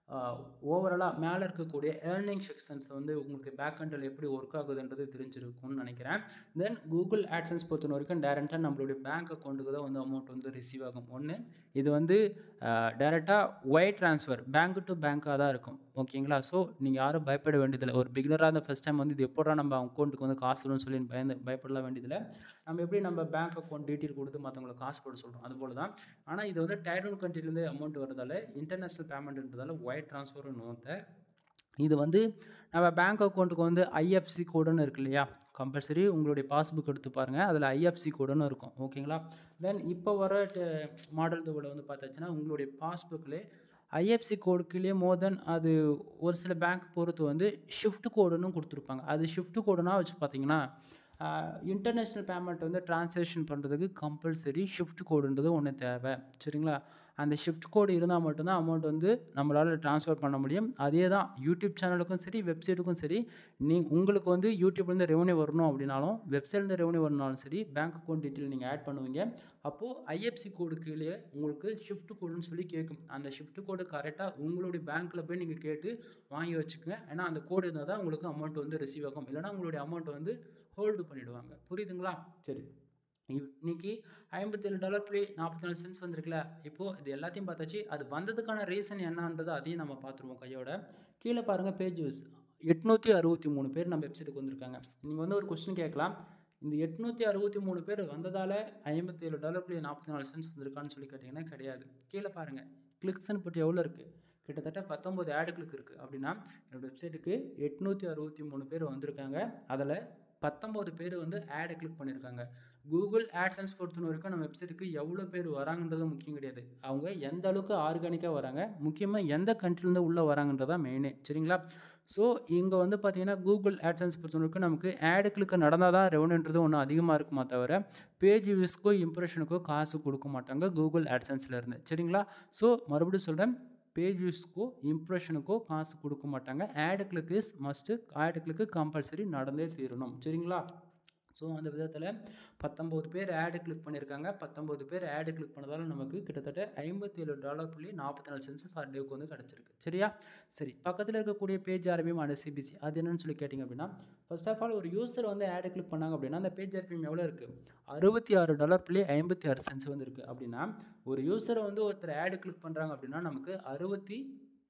ஓவராலாக மேலே இருக்கக்கூடிய ஏர்னிங் செக்ஷன்ஸ் வந்து உங்களுக்கு பேக் எண்டில் எப்படி ஒர்க் ஆகுதுன்றது தெரிஞ்சிருக்கும்னு நினைக்கிறேன் தென் கூகுள் ஆட்சன்ஸ் பொறுத்த வரைக்கும் டேரெக்டாக நம்மளுடைய பேங்க் அக்கௌண்ட்டுக்கு தான் வந்து அமௌண்ட் வந்து ரிசீவ் ஆகும் ஒன்று இது வந்து டேரெக்டாக ஒய் ட்ரான்ஸ்ஃபர் பேங்க் டு பேங்க்காக தான் இருக்கும் ஓகேங்களா ஸோ நீங்கள் யாரும் பயப்பட வேண்டியதில்லை ஒரு பிகினராக இருந்த ஃபஸ்ட் டைம் வந்து இது எப்போடா நம்ம அக்கௌண்ட்டுக்கு வந்து காசு வரும்னு சொல்லி பயந்து பயப்படலாம் வேண்டியதில்லை நம்ம எப்படி நம்ம பேங்க் அக்கௌண்ட் டீட்டெயில் கொடுத்து மற்றவங்களுக்கு காசு போட சொல்கிறோம் அதுபோல் தான் ஆனால் இது வந்து டைரோன் கண்ட்ரிலேருந்து அமௌண்ட் வரதால இன்டர்நேஷ்னல் பேமெண்ட்ன்றதால ஒய் ட்ரான்ஸ்ஃபர் நோத்த இது வந்து நம்ம பேங்க் அக்கௌண்ட்டுக்கு வந்து ஐஎஃப்சி கோடுன்னு இருக்கு இல்லையா கம்பல்சரி உங்களுடைய பாஸ்புக் எடுத்து பாருங்கள் அதில் ஐஎஃப்சி கோடுன்னு இருக்கும் ஓகேங்களா தென் இப்போ வர மாடல் தோவில் வந்து பார்த்தாச்சுன்னா உங்களுடைய பாஸ்புக்கில் ஐஎஃப்சி கோடுக்குள்ளேயே மோர் தென் அது ஒரு சில பேங்க் பொறுத்து வந்து ஷிஃப்ட் கோடுன்னு கொடுத்துருப்பாங்க அது ஷிஃப்ட் கோடுனா வச்சு பார்த்தீங்கன்னா இன்டர்நேஷ்னல் பேமெண்ட் வந்து ட்ரான்சாக்ஷன் பண்ணுறதுக்கு கம்பல்சரி ஷிஃப்ட் கோடுன்றது ஒன்று தேவை சரிங்களா அந்த ஷிஃப்ட் கோடு இருந்தால் மட்டும்தான் அமௌண்ட் வந்து நம்மளால் ட்ரான்ஸ்ஃபர் பண்ண முடியும் அதே தான் யூடியூப் சேனலுக்கும் சரி வெப்சைட்டுக்கும் சரி நீ உங்களுக்கு வந்து யூடியூப்லேருந்து ரெவன்யூ வரணும் அப்படின்னாலும் வெப்சைட்லேருந்து ரெவன்யூ வரணும்னாலும் சரி பேங்க் அக்கௌண்ட் டீட்டெயில் நீங்கள் ஆட் பண்ணுவீங்க அப்போது ஐஎஃப்சி கோடு கீழே உங்களுக்கு ஷிஃப்ட் கோடுன்னு சொல்லி கேட்கும் அந்த ஷிஃப்ட் கோடு கரெக்டாக உங்களுடைய பேங்க்கில் போய் நீங்கள் கேட்டு வாங்கி வச்சுக்கோங்க ஏன்னா அந்த கோடு இருந்தால் தான் உங்களுக்கு அமௌண்ட் வந்து ரிசீவ் ஆகும் இல்லைனா உங்களுடைய அமௌண்ட் வந்து ஹோல்டு பண்ணிவிடுவாங்க புரியுதுங்களா சரி இன்னைக்கு ஐம்பத்தேழு டாலர் புள்ளி நாற்பத்தி நாலு சென்ஸ் வந்திருக்குல்ல இப்போது இது எல்லாத்தையும் பார்த்தாச்சு அது வந்ததுக்கான ரீசன் என்னன்றது அதையும் நம்ம பார்த்துருவோம் கையோட கீழே பாருங்கள் பேஜ் யூஸ் எட்நூற்றி அறுபத்தி மூணு பேர் நம்ம வெப்சைட்டுக்கு வந்திருக்காங்க நீங்கள் வந்து ஒரு கொஸ்டின் கேட்கலாம் இந்த எட்நூற்றி அறுபத்தி மூணு பேர் வந்ததால் ஐம்பத்தேழு டாலர் புள்ளி நாற்பத்தி நாலு சென்ஸ் வந்திருக்கான்னு சொல்லி கேட்டிங்கன்னா கிடையாது கீழே பாருங்கள் கிளிக்ஸ்ன்னு போட்டு எவ்வளோ இருக்குது கிட்டத்தட்ட பத்தொம்போது ஆடு கிளிக் இருக்குது அப்படின்னா என்னோடய வெப்சைட்டுக்கு எட்நூற்றி அறுபத்தி மூணு பேர் வந்திருக்காங்க அதில் பத்தொம்போது பேர் வந்து ஆடை கிளிக் பண்ணியிருக்காங்க கூகுள் ஆட்சன்ஸ் பொறுத்த வரைக்கும் நம்ம வெப்சைட்டுக்கு எவ்வளோ பேர் வராங்கன்றது முக்கியம் கிடையாது அவங்க எந்த அளவுக்கு ஆர்கானிக்காக வராங்க முக்கியமாக எந்த கண்ட்ரிலேருந்து உள்ளே வராங்கன்றதான் மெயினே சரிங்களா ஸோ இங்கே வந்து பார்த்தீங்கன்னா கூகுள் ஆட்சன்ஸ் பொறுத்த வரைக்கும் நமக்கு ஆடு கிளிக்கு நடந்தால் தான் ரெவன்யூன்றது ஒன்றும் அதிகமாக இருக்குமா தவிர பேஜ் வியூஸ்க்கோ இம்ப்ரெஷனுக்கோ காசு கொடுக்க மாட்டாங்க கூகுள் ஆட்சன்ஸில் இருந்து சரிங்களா ஸோ மறுபடியும் சொல்கிறேன் பேஜ் வியூஸ்க்கோ இம்ப்ரெஷனுக்கோ காசு கொடுக்க மாட்டாங்க ஆடு கிளிக் இஸ் மஸ்ட்டு ஆடு கிளிக்கு கம்பல்சரி நடந்தே தீரணும் சரிங்களா ஸோ அந்த விதத்தில் பத்தொம்போது பேர் ஆடு கிளிக் பண்ணியிருக்காங்க பத்தொம்போது பேர் ஆடு கிளிக் பண்ணதால் நமக்கு கிட்டத்தட்ட ஐம்பத்தி ஏழு டாலர் புள்ளி நாற்பத்தி நாலு சென்ஸ் ஃபார் டேவுக்கு வந்து கிடச்சிருக்கு சரியா சரி பக்கத்தில் இருக்கக்கூடிய பேஜ் ஆர்பிஎம் அண்ட் சிபிசி அது என்னன்னு சொல்லி கேட்டிங்க அப்படின்னா ஃபர்ஸ்ட் ஆஃப் ஆல் ஒரு யூஸர் வந்து ஆடு கிளிக் பண்ணாங்க அப்படின்னா அந்த பேஜ் ஆர்பிஎம் எவ்வளோ இருக்குது அறுபத்தி ஆறு டாலர் புள்ளி ஐம்பத்தி ஆறு சென்ஸ் வந்து இருக்குது அப்படின்னா ஒரு யூஸரை வந்து ஒருத்தர் ஆடு கிளிக் பண்ணுறாங்க அப்படின்னா நமக்கு அறுபத்தி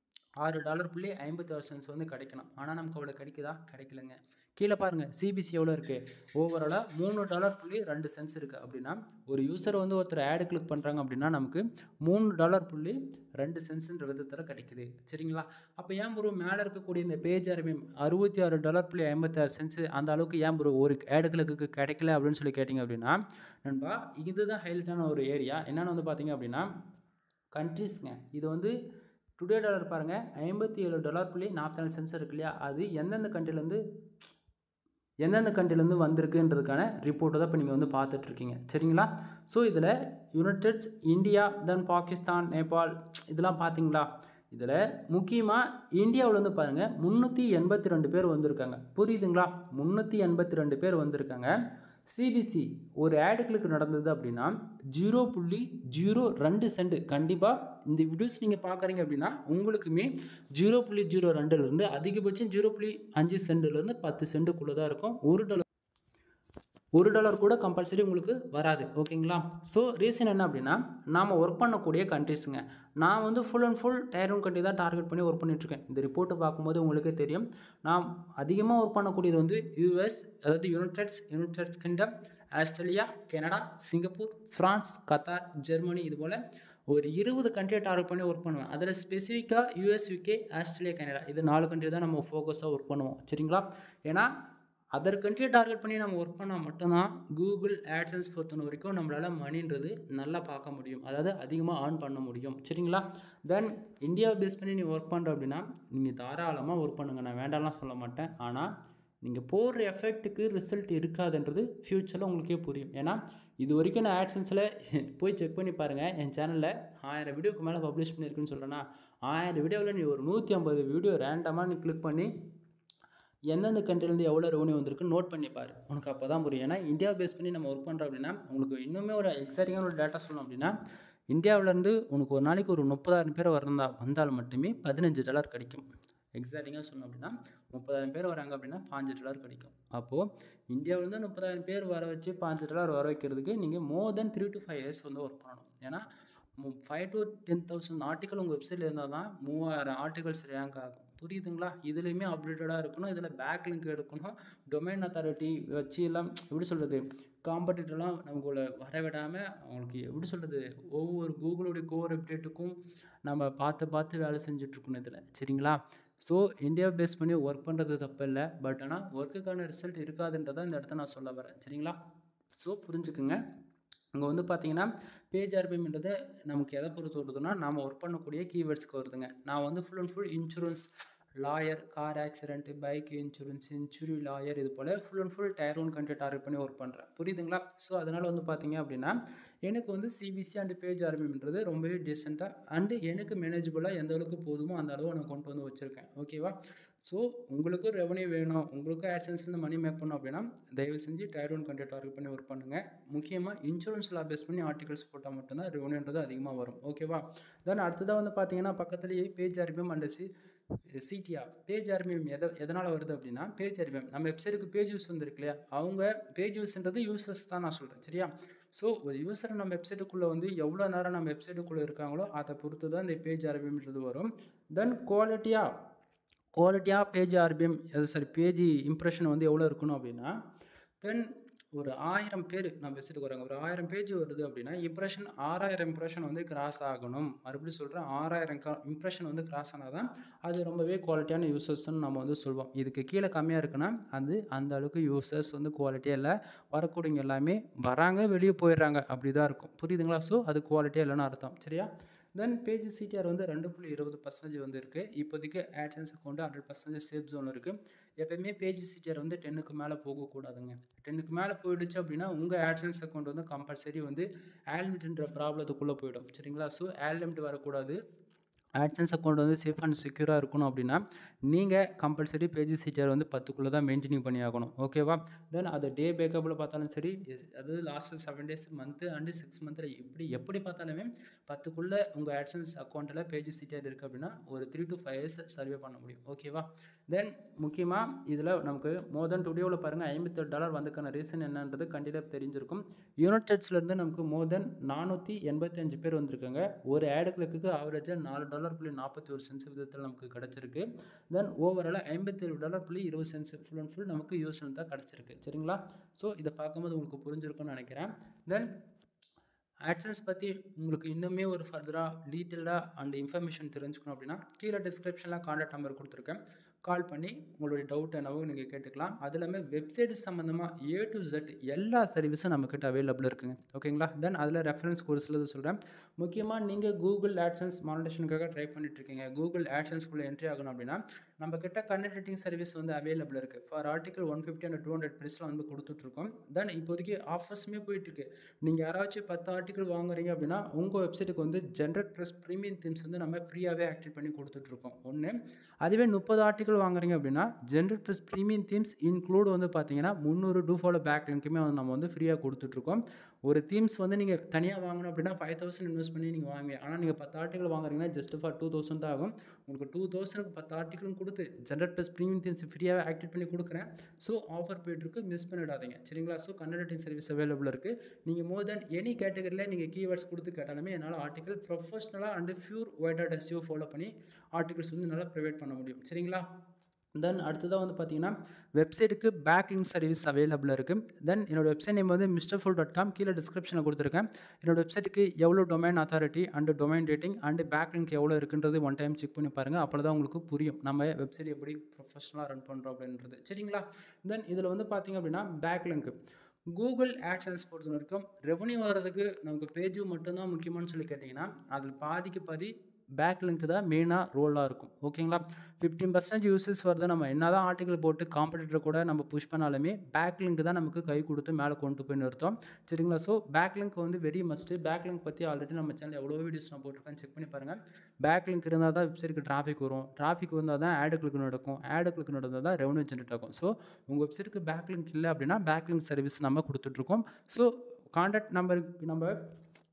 ஆறு டாலர் புள்ளி ஐம்பத்தி ஆறு சென்ஸ் வந்து கிடைக்கணும் ஆனால் நமக்கு அவ்வளோ கிடைக்குதா கிடைக்கலங்க கீழே பாருங்கள் சிபிசி எவ்வளோ இருக்குது ஓவராலாக மூணு டாலர் புள்ளி ரெண்டு சென்ஸ் இருக்குது அப்படின்னா ஒரு யூசர் வந்து ஒருத்தர் ஆடு கிளிக் பண்ணுறாங்க அப்படின்னா நமக்கு மூணு டாலர் புள்ளி ரெண்டு சென்ஸ்ன்ற விதத்தில் கிடைக்குது சரிங்களா அப்போ ஏன் ப்ரோ மேலே இருக்கக்கூடிய இந்த பேஜ் ஆரம்பியும் அறுபத்தி ஆறு டாலர் புள்ளி ஐம்பத்தி ஆறு சென்ஸ் அந்த அளவுக்கு ஏன் ப்ரோ ஒரு ஆடு கிளிக்கு கிடைக்கல அப்படின்னு சொல்லி கேட்டிங்க அப்படின்னா நண்பா இதுதான் ஹைலைட்டான ஒரு ஏரியா என்னென்னு வந்து பார்த்தீங்க அப்படின்னா கண்ட்ரிஸ்ங்க இது வந்து டுடே டாலர் பாருங்கள் ஐம்பத்தி ஏழு டாலர் புள்ளி நாற்பத்தி நாலு சென்ஸ் இருக்கு இல்லையா அது எந்தெந்த கண்ட்ரிலேருந்து எந்தெந்த கண்ட்ரிலேருந்து வந்திருக்குன்றதுக்கான ரிப்போர்ட்டை தான் இப்போ நீங்கள் வந்து பார்த்துட்ருக்கீங்க சரிங்களா ஸோ இதில் United States India then Pakistan Nepal இதெல்லாம் பார்த்தீங்களா இதில் முக்கியமாக இந்தியாவில் வந்து பாருங்கள் முந்நூற்றி எண்பத்தி ரெண்டு பேர் வந்திருக்காங்க புரியுதுங்களா முந்நூற்றி எண்பத்தி ரெண்டு பேர் வந்திருக்காங்க சிபிசி ஒரு ஆடு கிளிக் நடந்தது அப்படின்னா ஜீரோ புள்ளி ஜீரோ ரெண்டு சென்ட் கண்டிப்பாக இந்த வீடியோஸ் நீங்கள் பார்க்குறீங்க அப்படின்னா உங்களுக்குமே ஜீரோ புள்ளி ஜீரோ ரெண்டுலேருந்து அதிகபட்சம் ஜீரோ புள்ளி அஞ்சு சென்ட்லேருந்து பத்து சென்ட்டுக்குள்ளே தான் இருக்கும் ஒரு டாலர் ஒரு டாலர் கூட கம்பல்சரி உங்களுக்கு வராது ஓகேங்களா ஸோ ரீசன் என்ன அப்படின்னா நாம் ஒர்க் பண்ணக்கூடிய கண்ட்ரிஸுங்க நான் வந்து full and full tier one country தான் டார்கெட் பண்ணி ஒர்க் பண்ணிட்டுருக்கேன் இந்த ரிப்போர்ட்டை பார்க்கும்போது உங்களுக்கே தெரியும் நான் அதிகமாக ஒர்க் பண்ணக்கூடியது வந்து யூஎஸ் அதாவது United States United Kingdom Australia Canada Singapore France Qatar Germany இது போல் ஒரு இருபது கண்ட்ரியை டார்கெட் பண்ணி ஒர்க் பண்ணுவேன் அதில் ஸ்பெசிஃபிக்காக யூஎஸ் யூகே ஆஸ்திரேலியா கனடா இது நாலு கண்ட்ரி தான் நம்ம ஃபோக்கஸாக ஒர்க் பண்ணுவோம் சரிங்களா ஏன்னா அதர் கண்ட்ரியை டார்கெட் பண்ணி நம்ம ஒர்க் பண்ணால் மட்டும்தான் கூகுள் ஆட்சன்ஸ் பொறுத்தன வரைக்கும் நம்மளால் மணின்றது நல்லா பார்க்க முடியும் அதாவது அதிகமாக ஏர்ன் பண்ண முடியும் சரிங்களா தென் இந்தியாவை பேஸ் பண்ணி நீ ஒர்க் பண்ணுற அப்படின்னா நீங்கள் தாராளமாக ஒர்க் பண்ணுங்கள் நான் வேண்டாம்லாம் சொல்ல மாட்டேன் ஆனால் நீங்கள் போடுற எஃபெக்ட்டுக்கு ரிசல்ட் இருக்காதுன்றது ஃப்யூச்சரில் உங்களுக்கே புரியும் ஏன்னா இது வரைக்கும் நான் ஆட்சன்ஸில் போய் செக் பண்ணி பாருங்கள் என் சேனலில் ஆயிரம் வீடியோக்கு மேலே பப்ளிஷ் பண்ணியிருக்குன்னு சொல்கிறேன்னா ஆயிரம் வீடியோவில் நீ ஒரு நூற்றி ஐம்பது வீடியோ ரேண்டமாக நீ கிளிக் பண்ணி எந்தெந்த கண்ட்ரிலேருந்து எவ்வளோ ரெவன்யூ வந்திருக்கு நோட் பண்ணிப்பார் உனக்கு அப்போ தான் புரியும் ஏன்னா இந்தியா பேஸ் பண்ணி நம்ம ஒர்க் பண்ணுறோம் அப்படின்னா உங்களுக்கு இன்னுமே ஒரு எக்ஸைட்டிங்கான ஒரு டேட்டா சொல்லணும் அப்படின்னா இந்தியாவிலேருந்து உனக்கு ஒரு நாளைக்கு ஒரு முப்பதாயிரம் பேர் வரந்தா வந்தால் மட்டுமே பதினஞ்சு டாலர் கிடைக்கும் எக்ஸாக்டிங்காக சொன்னோம் அப்படின்னா முப்பதாயிரம் பேர் வராங்க அப்படின்னா பாஞ்சு டாலர் கிடைக்கும் அப்போது இந்தியாவிலேருந்து முப்பதாயிரம் பேர் வர வச்சு பாஞ்சு டாலர் வர வைக்கிறதுக்கு நீங்கள் more than three to five years வந்து ஒர்க் பண்ணணும் ஏன்னா five to ten thousand article உங்கள் வெப்சைட்டில் இருந்தால் தான் மூவாயிரம் ஆர்டிகல்ஸ் ரேங்க் ஆகும் புரியுதுங்களா இதுலேயுமே அப்டேட்டடாக இருக்கணும் இதில் பேக் லிங்க் எடுக்கணும் டொமைன் அத்தாரிட்டி வச்சு எல்லாம் எப்படி சொல்கிறது காம்படிட்டர்லாம் நமக்குள்ள வர விடாமல் அவங்களுக்கு எப்படி சொல்கிறது ஒவ்வொரு கூகுளுடைய கோர் அப்டேட்டுக்கும் நம்ம பார்த்து பார்த்து வேலை செஞ்சுட்ருக்கணும் இதில் சரிங்களா ஸோ இந்தியா பேஸ் பண்ணி ஒர்க் பண்ணுறது தப்பு இல்லை பட் ஆனால் ஒர்க்குக்கான ரிசல்ட் இருக்காதுன்றதை இந்த இடத்த நான் சொல்ல வரேன் சரிங்களா ஸோ புரிஞ்சுக்குங்க அங்கே வந்து பார்த்தீங்கன்னா பேஜ் ஆர்பிஎம்ன்றது நமக்கு எதை பொறுத்து வருதுன்னா நாம் ஒர்க் பண்ணக்கூடிய கீவேர்ட்ஸ்க்கு வருதுங்க நான் வந்து full and full insurance lawyer car accident bike insurance injury lawyer இது போல் full and full tier one country target பண்ணி ஒர்க் பண்ணுறேன் புரியுதுங்களா ஸோ அதனால் வந்து பார்த்தீங்க அப்படின்னா எனக்கு வந்து சிபிசி அண்ட் பேஜ் ஆர்பிஎம்ன்றது ரொம்பவே டீசெண்டாக அண்டு எனக்கு மேனேஜபிளாக எந்த அளவுக்கு போதுமோ அந்த அளவு நான் கொண்டு வந்து வச்சுருக்கேன் ஓகேவா ஸோ உங்களுக்கும் ரெவன்யூ வேணும் உங்களுக்கும் ஆட்சன்ஸ்லேருந்து மணி மேக் பண்ணணும் அப்படின்னா தயவு செஞ்சு டயர் ஒன் கண்ட்ரி டார்கெட் பண்ணி ஒர்க் பண்ணுங்கள் முக்கியமாக இன்சூரன்ஸ் லா பேஸ் பண்ணி ஆர்டிகல்ஸ் போட்டால் மட்டும்தான் ரெவன்யூன்றது அதிகமாக வரும் ஓகேவா தென் அடுத்ததாக வந்து பார்த்தீங்கன்னா பக்கத்துலேயே page RPM and C CTR page RPM எதை எதனால் வருது அப்படின்னா பேஜ் ஆர்பிஎம் நம்ம வெப்சைட்டுக்கு பேஜ் யூஸ் வந்துருக்கு இல்லையா அவங்க பேஜ் யூஸ்ன்றது யூசர்ஸ் தான் நான் சொல்கிறேன் சரியா ஸோ ஒரு யூசர் நம்ம வெப்சைட்டுக்குள்ளே வந்து எவ்வளோ நேரம் நம்ம வெப்சைட்டுக்குள்ளே இருக்காங்களோ அதை பொறுத்து தான் இந்த பேஜ் ஆர்பிஎம்ன்றது வரும் தென் குவாலிட்டியாக குவாலிட்டியாக பேஜ் ஆர்பிஎம் அது சாரி பேஜ் இம்ப்ரெஷன் வந்து எவ்வளோ இருக்கணும் அப்படின்னா தென் ஒரு ஆயிரம் பேர் நம்ம வெப்சைட்டுக்கு வராங்க ஒரு ஆயிரம் பேஜ் வருது அப்படின்னா இம்ப்ரெஷன் ஆறாயிரம் இம்ப்ரெஷன் வந்து கிராஸ் ஆகணும் மறுபடியும் சொல்கிறேன் ஆறாயிரம் இம்ப்ரெஷன் வந்து கிராஸ் ஆனால் தான் அது ரொம்பவே குவாலிட்டியான யூசர்ஸ்ன்னு நம்ம வந்து சொல்வோம் இதுக்கு கீழே கம்மியாக இருக்குன்னா அது அந்த அளவுக்கு யூசர்ஸ் வந்து குவாலிட்டியாக இல்லை வரக்கூடியவங்க எல்லாமே வராங்க வெளியே போயிடுறாங்க அப்படி தான் இருக்கும் புரியுதுங்களா ஸோ அது குவாலிட்டியாக இல்லைன்னு அர்த்தம் சரியா தென் பேஜ் சிடிஆர் வந்து ரெண்டு புள்ளி இருபது பர்சன்டேஜ் வந்து இருக்குது இப்போதைக்கு AdSense account hundred percentage safe zone இருக்குது எப்பயுமே பேஜ் சிடிஆர் வந்து டென்னுக்கு மேலே போகக்கூடாதுங்க டென்னுக்கு மேலே போயிடுச்சு அப்படின்னா உங்கள் ஆட்சன்ஸ் அக்கௌண்ட் வந்து கம்பல்சரி வந்து ஆல்மிட்ன்ற ப்ராப்ளத்துக்குள்ளே போயிடும் சரிங்களா ஸோ ஆல்மிட் வரக்கூடாது ஆட்சன்ஸ் அக்கௌண்ட் வந்து சேஃப் அண்ட் செக்யூராக இருக்கணும் அப்படின்னா நீங்கள் கம்பல்சரி பேஜ் சிடிஆர் வந்து பத்துக்குள்ளே தான் மெயின்டைனிங் பண்ணி ஆகணும் ஓகேவா தென் அது டே பேக்கப்பில் பார்த்தாலும் சரி அது last seven days month and six மந்த்தில் எப்படி எப்படி பார்த்தாலுமே பத்துக்குள்ளே உங்கள் ஆட்சன்ஸ் அக்கௌண்ட்டில் பேஜ் சிடிஆர் இருக்குது அப்படின்னா ஒரு three to five years survey பண்ண முடியும் ஓகேவா தென் முக்கியமாக இதில் நமக்கு மோர் தென் டுடேவில் பாருங்கள் ஐம்பத்தெட்டு டாலர் வந்ததுக்கான ரீசன் என்னன்றது கண்டிப்பாக தெரிஞ்சிருக்கும் யுனைடெட்ஸ்லேருந்து நமக்கு மோர் தென் நானூற்றி எண்பத்தஞ்சு பேர் வந்திருக்காங்க ஒரு ஆடு கிளிக்கு ஆவரேஜாக நாலு டாலர் புள்ளி நாற்பத்தி ஒரு சென்ஸ் விதத்தில் நமக்கு கிடச்சிருக்கு தென் ஓவராலாக ஐம்பத்தேழு டாலர் புள்ளி இருபது சென்ஸ் ஃபுல் அண்ட் ஃபுல் நமக்கு யூஎஸ்எல் தான் கிடச்சிருக்கு சரிங்களா ஸோ இதை பார்க்கும்போது உங்களுக்கு புரிஞ்சிருக்கும்னு நினைக்கிறேன் தென் ஆட்சன்ஸ் பற்றி உங்களுக்கு இன்னுமே ஒரு ஃபர்தராக டீட்டெயிலாக அண்ட் இன்ஃபர்மேஷன் தெரிஞ்சுக்கணும் அப்படின்னா கீழே டிஸ்கிரிப்ஷனில் காண்டாக்ட் நம்பர் கொடுத்துருக்கேன் கால் பண்ணி உங்களுடைய டவுட் என்னவோ நீங்கள் கேட்டுக்கலாம் அது இல்லாமல் வெப்சைட் சம்மந்தமாக ஏ டு ஜெட் எல்லா சர்வீஸும் நம்மக்கிட்ட அவைலபிள் இருக்குங்க ஓகேங்களா தென் அதில் ரெஃபரன்ஸ் கோர்ஸில் சொல்கிறேன் முக்கியமாக நீங்கள் கூகுள் ஆட்சன்ஸ் மானிட்டேஷனுக்காக ட்ரை பண்ணிட்டு இருக்கீங்க கூகுள் ஆட்சன்ஸ்குள்ளே என்ட்ரி ஆகணும் அப்படின்னா நம்ம கிட்ட கண்டென்ட் ரைட்டிங் சர்வீஸ் வந்து அவைலபிள் இருக்குது for article one fifty and two hundred ப்ரைஸில் வந்து கொடுத்துட்ருக்கோம் தென் இப்போதைக்கு ஆஃபர்ஸுமே போயிட்டுருக்கு நீங்கள் யாராச்சும் பத்து ஆர்டிக்கல் வாங்குறீங்க அப்படின்னா உங்கள் வெப்சைட்டுக்கு வந்து ஜென்ரட் ப்ளஸ் ப்ரீமியம் தீம்ஸ் வந்து நம்ம ஃப்ரீயாகவே ஆக்டிவ் பண்ணி கொடுத்துட்ருக்கோம் ஒன்று அதுவே முப்பது ஆர்டிக்கல் வாங்குறீங்க அப்படின்னா generate plus premium themes include வந்து பார்த்தீங்கன்னா முந்நூறு டூ ஃபாலோ பேக் லிங்க்குமே வந்து நம்ம வந்து ஃப்ரீயாக கொடுத்துட்ருக்கோம் ஒரு தீம்ஸ் வந்து நீங்கள் தனியாக வாங்கணும் அப்படின்னா ஃபைவ் தௌசண்ட் இன்வெஸ்ட் பண்ணி நீங்கள் வாங்குவீங்க ஆனால் நீங்கள் பத்து ஆர்டிக்கல் வாங்குறீங்கன்னா ஜஸ்ட் ஃபார் டூ தௌசண்ட் தான் ஆகும் உங்களுக்கு டூ தௌசண்ட்க்கு பத்து ஆர்டிக்கலும் கொடுத்து ஜென்ரட் ப்ளஸ் ப்ரீமியம் தீம்ஸ் ஃப்ரீயாக ஆக்டிவ் பண்ணி கொடுக்குறேன் ஸோ ஆஃபர் போயிட்டுருக்கு மிஸ் பண்ணிடாதீங்க சரிங்களா ஸோ கண்டக்டிங் சர்வீஸ் அவைலபிள் இருக்குது நீங்கள் மோர் தென் எனி கேட்டகரியில் நீங்கள் கீவேர்ட்ஸ் கொடுத்து கேட்டாலுமே என்னால் ஆர்டிக்கல் ப்ரொஃபஷனலாக அண்டு ஃபியூர் ஒய்டட் எஸ்யூ ஃபாலோ பண்ணி ஆர்டிகல்ஸ் வந்து நல்லா ப்ரொவைட் பண்ண முடியும் சரிங்களா தென் அடுத்ததாக வந்து பார்த்தீங்கன்னா வெப்சைட்டுக்கு பேக்லிங் சர்வீஸ் அவைலபிள் இருக்குது தென் என்னோடய வெப்சைட் நேம் வந்து மிஸ்டர் ஃபுல் டாட் காம் கீழே டிஸ்கிரிப்ஷனில் கொடுத்துருக்கேன் என்னோடய வெப்சைட்டுக்கு எவ்வளோ domain authority and domain rating and backlink எவ்வளோ இருக்குன்றது ஒன் டைம் செக் பண்ணி பாருங்கள் அப்போ தான் உங்களுக்கு புரியும் நம்ம வெப்சைட் எப்படி ப்ரொஃபஷனலாக ரன் பண்ணுறோம் அப்படின்றது சரிங்களா தென் இதில் வந்து பார்த்திங்க அப்படின்னா பேக்லிங்க் கூகுள் ஆட்சன்ஸ் பொறுத்த வரைக்கும் ரெவன்யூ வர்றதுக்கு நமக்கு பேஜ் மட்டும்தான் முக்கியமானு சொல்லி கேட்டிங்கன்னா அதில் பாதிக்கு பாதி பேக் லிங்க் தான் மெயினாக ரோலாக இருக்கும் ஓகேங்களா ஃபிஃப்டீன் பர்சன்டேஜ் யூசஸ் வருது நம்ம என்ன தான் ஆர்டிகல் போட்டு காம்படிட்டர் கூட நம்ம புஷ் பண்ணாலுமே பேக் லிங்க் தான் நமக்கு கை கொடுத்து மேலே கொண்டு போய் நிறுத்தோம் சரிங்களா ஸோ பேக் லிங்க் வந்து வெரி மஸ்ட்டு பேக் லிங்க் பற்றி ஆல்ரெடி நம்ம சேனல் எவ்வளோ வீடியோஸ் நான் போட்டிருக்கேன் செக் பண்ணி பாருங்கள் பேக் லிங்க் இருந்தால் தான் வெப்சைட்டுக்கு டிராஃபிக் வரும் டிராஃபிக் வந்தால் தான் ஆடுகளுக்கு நடக்கும் ஆடுகளுக்கு நடந்தால் தான் ரெவன்யூ ஜென்ரேட் ஆகும் ஸோ உங்கள் வெப்சைட்டுக்கு பேக் லிங்க் இல்லை அப்படின்னா பேக் லிங்க் சர்வீஸ் நம்ம கொடுத்துட்ருக்கோம் ஸோ காண்டாக்ட் நம்பருக்கு நம்ம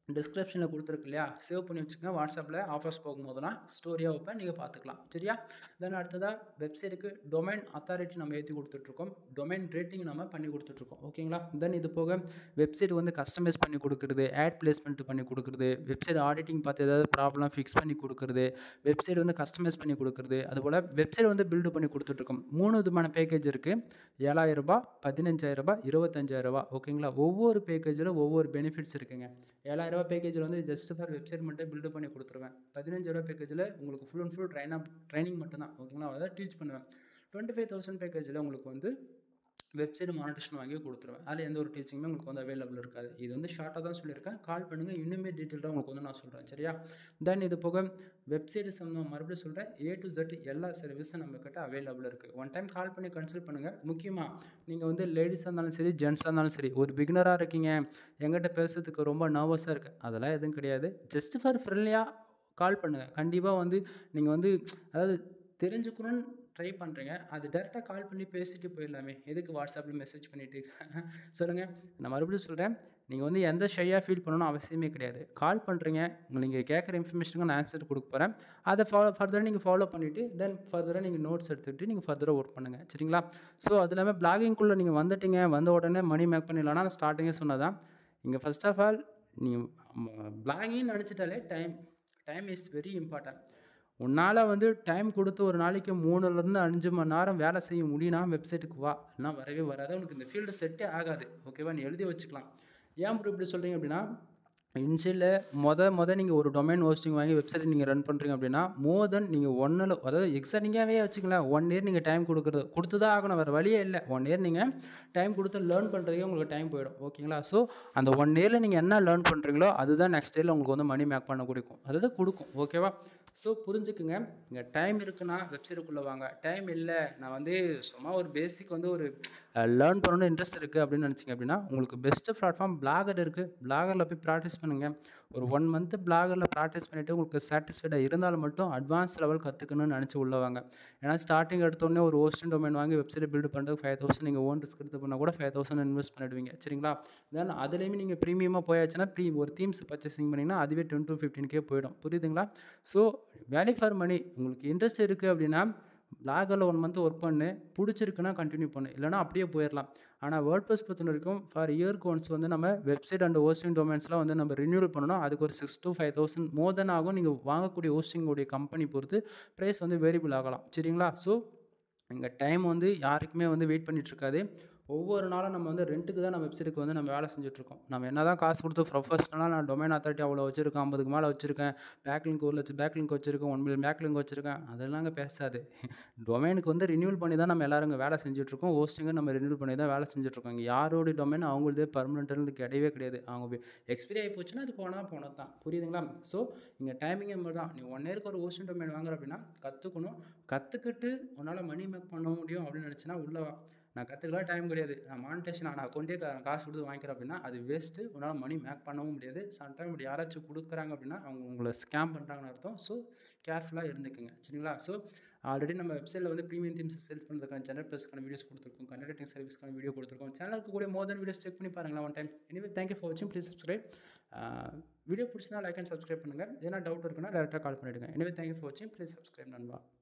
டிஸ்கிரிப்ஷனில் கொடுத்துருக்கு இல்லையா சேவ் பண்ணி வச்சுக்கோங்க வாட்ஸ்அப்பில் ஆஃபர்ஸ் போகும்போதெல்லாம் ஸ்டோரியாக வைப்பேன் நீங்கள் பார்த்துக்கலாம் சரியா தென் அடுத்ததாக வெப்சைட்டுக்கு டொமைன் அத்தாரிட்டி நம்ம ஏற்றி கொடுத்துட்ருக்கோம் டொமைன் ரேட்டிங் நம்ம பண்ணி கொடுத்துட்ருக்கோம் ஓகேங்களா தென் இது போக வெப்சைட் வந்து கஸ்டமைஸ் பண்ணி கொடுக்குறது ஆட் பிளேஸ்மெண்ட் பண்ணி கொடுக்குறது வெப்சைட் ஆடிட்டிங் பார்த்து ஏதாவது ப்ராப்ளம் ஃபிக்ஸ் பண்ணி கொடுக்குறது வெப்சைட் வந்து கஸ்டமைஸ் பண்ணி கொடுக்குறது அதுபோல் வெப்சைட் வந்து பில்டு பண்ணி கொடுத்துட்ருக்கோம் மூணு விதமான பேக்கேஜ் இருக்குது ஏழாயிரரூபா பதினஞ்சாயிரரூபா இருபத்தஞ்சாயிரரூபா ஓகேங்களா ஒவ்வொரு பேக்கேஜில் ஒவ்வொரு பெனிஃபிட்ஸ் இருக்குங்க ஏழாயிரரூபா பேக்கேஜில் வந்து ஜஸ்ட் ஃபார் வெப்சைட் மட்டும் பில்டு பண்ணி கொடுத்துருவேன் பதினஞ்சாயிரரூபா பேக்கேஜில் உங்களுக்கு full and full train training மட்டும்தான் ஓகேங்களா அதாவது டீச் பண்ணுவேன் டுவெண்ட்டி ஃபைவ் தௌசண்ட் பேக்கேஜில் உங்களுக்கு வந்து வெப்சைட் மானிட்டேஷன் வாங்கி கொடுத்துருவேன் அதில் எந்த ஒரு டீச்சிங்குமே உங்களுக்கு வந்து அவைலபிள் இருக்காது இது வந்து ஷார்ட்டாக தான் சொல்லியிருக்கேன் கால் பண்ணுங்கள் இன்னுமே டீட்டெயிலாக உங்களுக்கு வந்து நான் சொல்கிறேன் சரியா தென் இது போக வெப்சைட் சம்மந்தமாக மறுபடியும் சொல்கிறேன் ஏ டு Z எல்லா சர்வீஸும் நம்மக்கிட்ட அவைலபிள் இருக்குது ஒன் டைம் கால் பண்ணி கன்சல்ட் பண்ணுங்கள் முக்கியமாக நீங்கள் வந்து லேடிஸாக இருந்தாலும் சரி ஜென்ஸாக இருந்தாலும் சரி ஒரு பிகினராக இருக்கீங்க எங்கிட்ட பேசுறதுக்கு ரொம்ப நர்வஸாக இருக்குது அதெல்லாம் எதுவும் கிடையாது ஜஸ்ட் ஃபார் ஃப்ரெண்ட்லியாக கால் பண்ணுங்கள் கண்டிப்பாக வந்து நீங்கள் வந்து அதாவது தெரிஞ்சுக்கணும்னு ட்ரை பண்ணுறீங்க அது டேரெக்டாக கால் பண்ணி பேசிட்டு போயிடலாமே எதுக்கு வாட்ஸ்அப்பில் மெசேஜ் பண்ணிவிட்டு சொல்லுங்கள் நான் மறுபடியும் சொல்கிறேன் நீங்கள் வந்து எந்த ஷையாக ஃபீல் பண்ணணும்னு அவசியமே கிடையாது கால் பண்ணுறீங்க நீங்கள் கேட்குற இன்ஃபர்மேஷனுக்கு நான் ஆன்சர் கொடுக்க போகிறேன் அதை ஃபாலோ ஃபர்தராக நீங்கள் ஃபாலோ பண்ணிவிட்டு தென் ஃபர்தராக நீங்கள் நோட்ஸ் எடுத்துக்கிட்டு நீங்கள் ஃபர்தராக ஒர்க் பண்ணுங்கள் சரிங்களா ஸோ அது இல்லாமல் பிளாகிங்குள்ளே நீங்கள் வந்துட்டீங்க வந்த உடனே மணி மேக் பண்ணிடலாம்னா நான் ஸ்டார்டிங்கே சொன்னதான் இங்கே ஃபர்ஸ்ட் ஆஃப் ஆல் நீங்கள் பிளாகின்னு நினச்சிட்டாலே time time is very important உன்னால் வந்து டைம் கொடுத்து ஒரு நாளைக்கு மூணுலேருந்து அஞ்சு மணி நேரம் வேலை செய்ய முடியும்னா வெப்சைட்டுக்கு வா இல்லைனா வரவே வராது உனக்கு இந்த ஃபீல்டு செட்டே ஆகாது ஓகேவா நீ எழுதி வச்சுக்கலாம் ஏன் ப்ரோ இப்படி சொல்கிறீங்க அப்படின்னா இன்ஷியலில் மொத மொதல் நீங்கள் ஒரு டொமைன் ஹோஸ்டிங் வாங்கி வெப்சைட் நீங்கள் ரன் பண்ணுறீங்க அப்படின்னா மோர் தென் நீங்கள் ஒன்றில் அதாவது எக்ஸாக்டிங்காகவே வச்சுக்கலாம் ஒன் இயர் நீங்கள் டைம் கொடுக்குறது கொடுத்து தான் ஆகணும் வேறு வழியே இல்லை ஒன் இயர் நீங்கள் டைம் கொடுத்து லேர்ன் பண்ணுறதுக்கே உங்களுக்கு டைம் போயிடும் ஓகேங்களா ஸோ அந்த ஒன் இயரில் நீங்கள் என்ன லேர்ன் பண்ணுறீங்களோ அதுதான் நெக்ஸ்ட் இயரில் உங்களுக்கு வந்து மணி மேக் பண்ண கொடுக்கும் அதாவது கொடுக்கும் ஓகேவா ஸோ புரிஞ்சுக்குங்க இங்கே டைம் இருக்குன்னா வெப்சைட்டுக்குள்ளே வாங்க டைம் இல்லை நான் வந்து சும்மா ஒரு பேசிக் வந்து ஒரு லேர்ன் பண்ணணும்னு இன்ட்ரெஸ்ட் இருக்குது அப்படின்னு நினச்சிங்க அப்படின்னா உங்களுக்கு பெஸ்ட்டு பிளாட்ஃபார்ம் பிளாகர் இருக்குது பிளாகரில் போய் ப்ராக்டிஸ் பண்ணுங்கள் ஒரு ஒன் மந்த்து பிளாகரில் ப்ராக்டிஸ் பண்ணிவிட்டு உங்களுக்கு சாட்டிஸ்ஃபைடாக இருந்தாலும் மட்டும் அட்வான்ஸ் லெவல் கற்றுக்கணும்னு நினச்சி உள்ள வாங்க ஏன்னா ஸ்டார்டிங் எடுத்தோடனே ஒரு ஹோஸ்டிங் டொமைன் வாங்கி வெப்சைட் பில்டு பண்ணுறதுக்கு ஃபைவ் தௌசண்ட் நீங்கள் ஓன் ரிஸ்க் எடுத்து பண்ணால் கூட ஃபைவ் தௌசண்ட் இன்வெஸ்ட் பண்ணிடுவீங்க சரிங்களா தென் அதுலேயுமே நீங்கள் ப்ரீமியமாக போயாச்சுன்னா ப்ரீ ஒரு தீம்ஸ் பர்ச்சேசிங் பண்ணிங்கன்னா அதுவே டென் டு ஃபிஃப்டீன் கே போயிடும் புரியுதுங்களா ஸோ வேல்யூ ஃபார் மணி உங்களுக்கு இன்ட்ரெஸ்ட் இருக்குது அப்படின்னா பிளாகரில் ஒன் மந்த் ஒர்க் பண்ணு பிடிச்சிருக்குன்னா கண்டினியூ பண்ணு இல்லைனா அப்படியே போயிடலாம் ஆனால் வேர்ட் ப்ளஸ் பொறுத்த வரைக்கும் ஃபார் இயர்க்கு ஒன்ஸ் வந்து நம்ம வெப்சைட் அண்ட் ஹோஸ்டிங் டொமைன்ஸ்லாம் வந்து நம்ம ரினியூவல் பண்ணணும் அதுக்கு ஒரு six to five thousand more than ஆகும் நீங்கள் வாங்கக்கூடிய ஹோஸ்டிங்கோடைய கம்பெனி பொறுத்து ப்ரைஸ் வந்து வேரியபிள் ஆகலாம் சரிங்களா ஸோ இங்கே டைம் வந்து யாருக்குமே வந்து வெயிட் பண்ணிகிட்ருக்காது ஒவ்வொரு நாளும் நம்ம வந்து ரெண்ட்டுக்கு தான் நம்ம வெப்சைட்டுக்கு வந்து நம்ம வேலை செஞ்சுட்ருக்கோம் நம்ம என்ன தான் காசு கொடுத்து ப்ரொஃபஷனலாக நான் டொமைன் அத்தாரிட்டி அவ்வளோ வச்சிருக்கேன் ஐம்பதுக்கு மேலே வச்சிருக்கேன் பேக்லிங்க் ஒரு லட்சம் பேக்லிங்க் வச்சிருக்கேன் ஒன் மில்லியன் பேக்லிங்க் வச்சிருக்கேன் அதெல்லாங்க பேசாது டொமைனுக்கு வந்து ரினியூவல் பண்ணி தான் நம்ம எல்லாரும் இங்கே வேலை செஞ்சுட்ருக்கோம் ஹோஸ்டிங்கை நம்ம ரினியூவல் பண்ணி தான் வேலை செஞ்சுட்ருக்கோம் இங்கே யாரோட டொமைன் அவங்களதே பர்மனெண்ட்னு கிடையவே கிடையாது அவங்க எக்ஸ்பீரி ஆகி போச்சுன்னா அது போனால் போனது தான் புரியுதுங்களா ஸோ இங்கே டைமிங் மாதிரி தான் நீ ஒன் இயருக்கு ஒரு ஹோஸ்டிங் டொமைன் வாங்குற அப்படின்னா கற்றுக்கணும் கற்றுக்கிட்டு உன்னால் மணி மேக் பண்ண முடியும் அப்படின்னு நினச்சினா உள்ளவா நான் கற்றுக்கலாம் டைம் கிடையாது நான் மானிட்டேஷன் நான் அக்கௌண்ட்டே காசு கொடுத்து வாங்கிக்கிறேன் அப்படின்னா அது வேஸ்ட்டு உன்னால் மணி மேக் பண்ணவும் முடியாது சம்டைம் இப்படி யாராச்சும் கொடுக்குறாங்க அப்படின்னா அவங்க உங்களை ஸ்கேம் பண்ணுறாங்கன்னு அர்த்தம் ஸோ கேர்ஃபுல்லாக இருந்துக்குங்க சரிங்களா ஸோ ஆல்ரெடி நம்ம வெப்சைட்டில் வந்து ப்ரீமியம் தீம்ஸ் செல் பண்ணுறதுக்கான ஜெனரல் ப்ளஸ்க்கான வீடியோஸ் கொடுத்துருக்கோம் கண்டக்டிங் சர்வீஸ்க்கான வீடியோ கொடுத்துருக்கோம் சேனலுக்கு கூட மோர் தென் வீடியோஸ் செக் பண்ணி பாருங்களேன் one time anyway thank you for வாட்சிங் ப்ளீஸ் சப்ஸ்கிரைப் வீடியோ பிடிச்சினா லைக் அண்ட் சப்ஸ்கிரைப் பண்ணுங்கள் ஏன்னா டவுட் இருக்குன்னா டேரெக்டாக கால் பண்ணிவிடுங்க எனிவே தேங்க்யூ ஃபார் வாட்சிங் ப்ளீஸ் சப்ஸ்கிரைப் நண்பா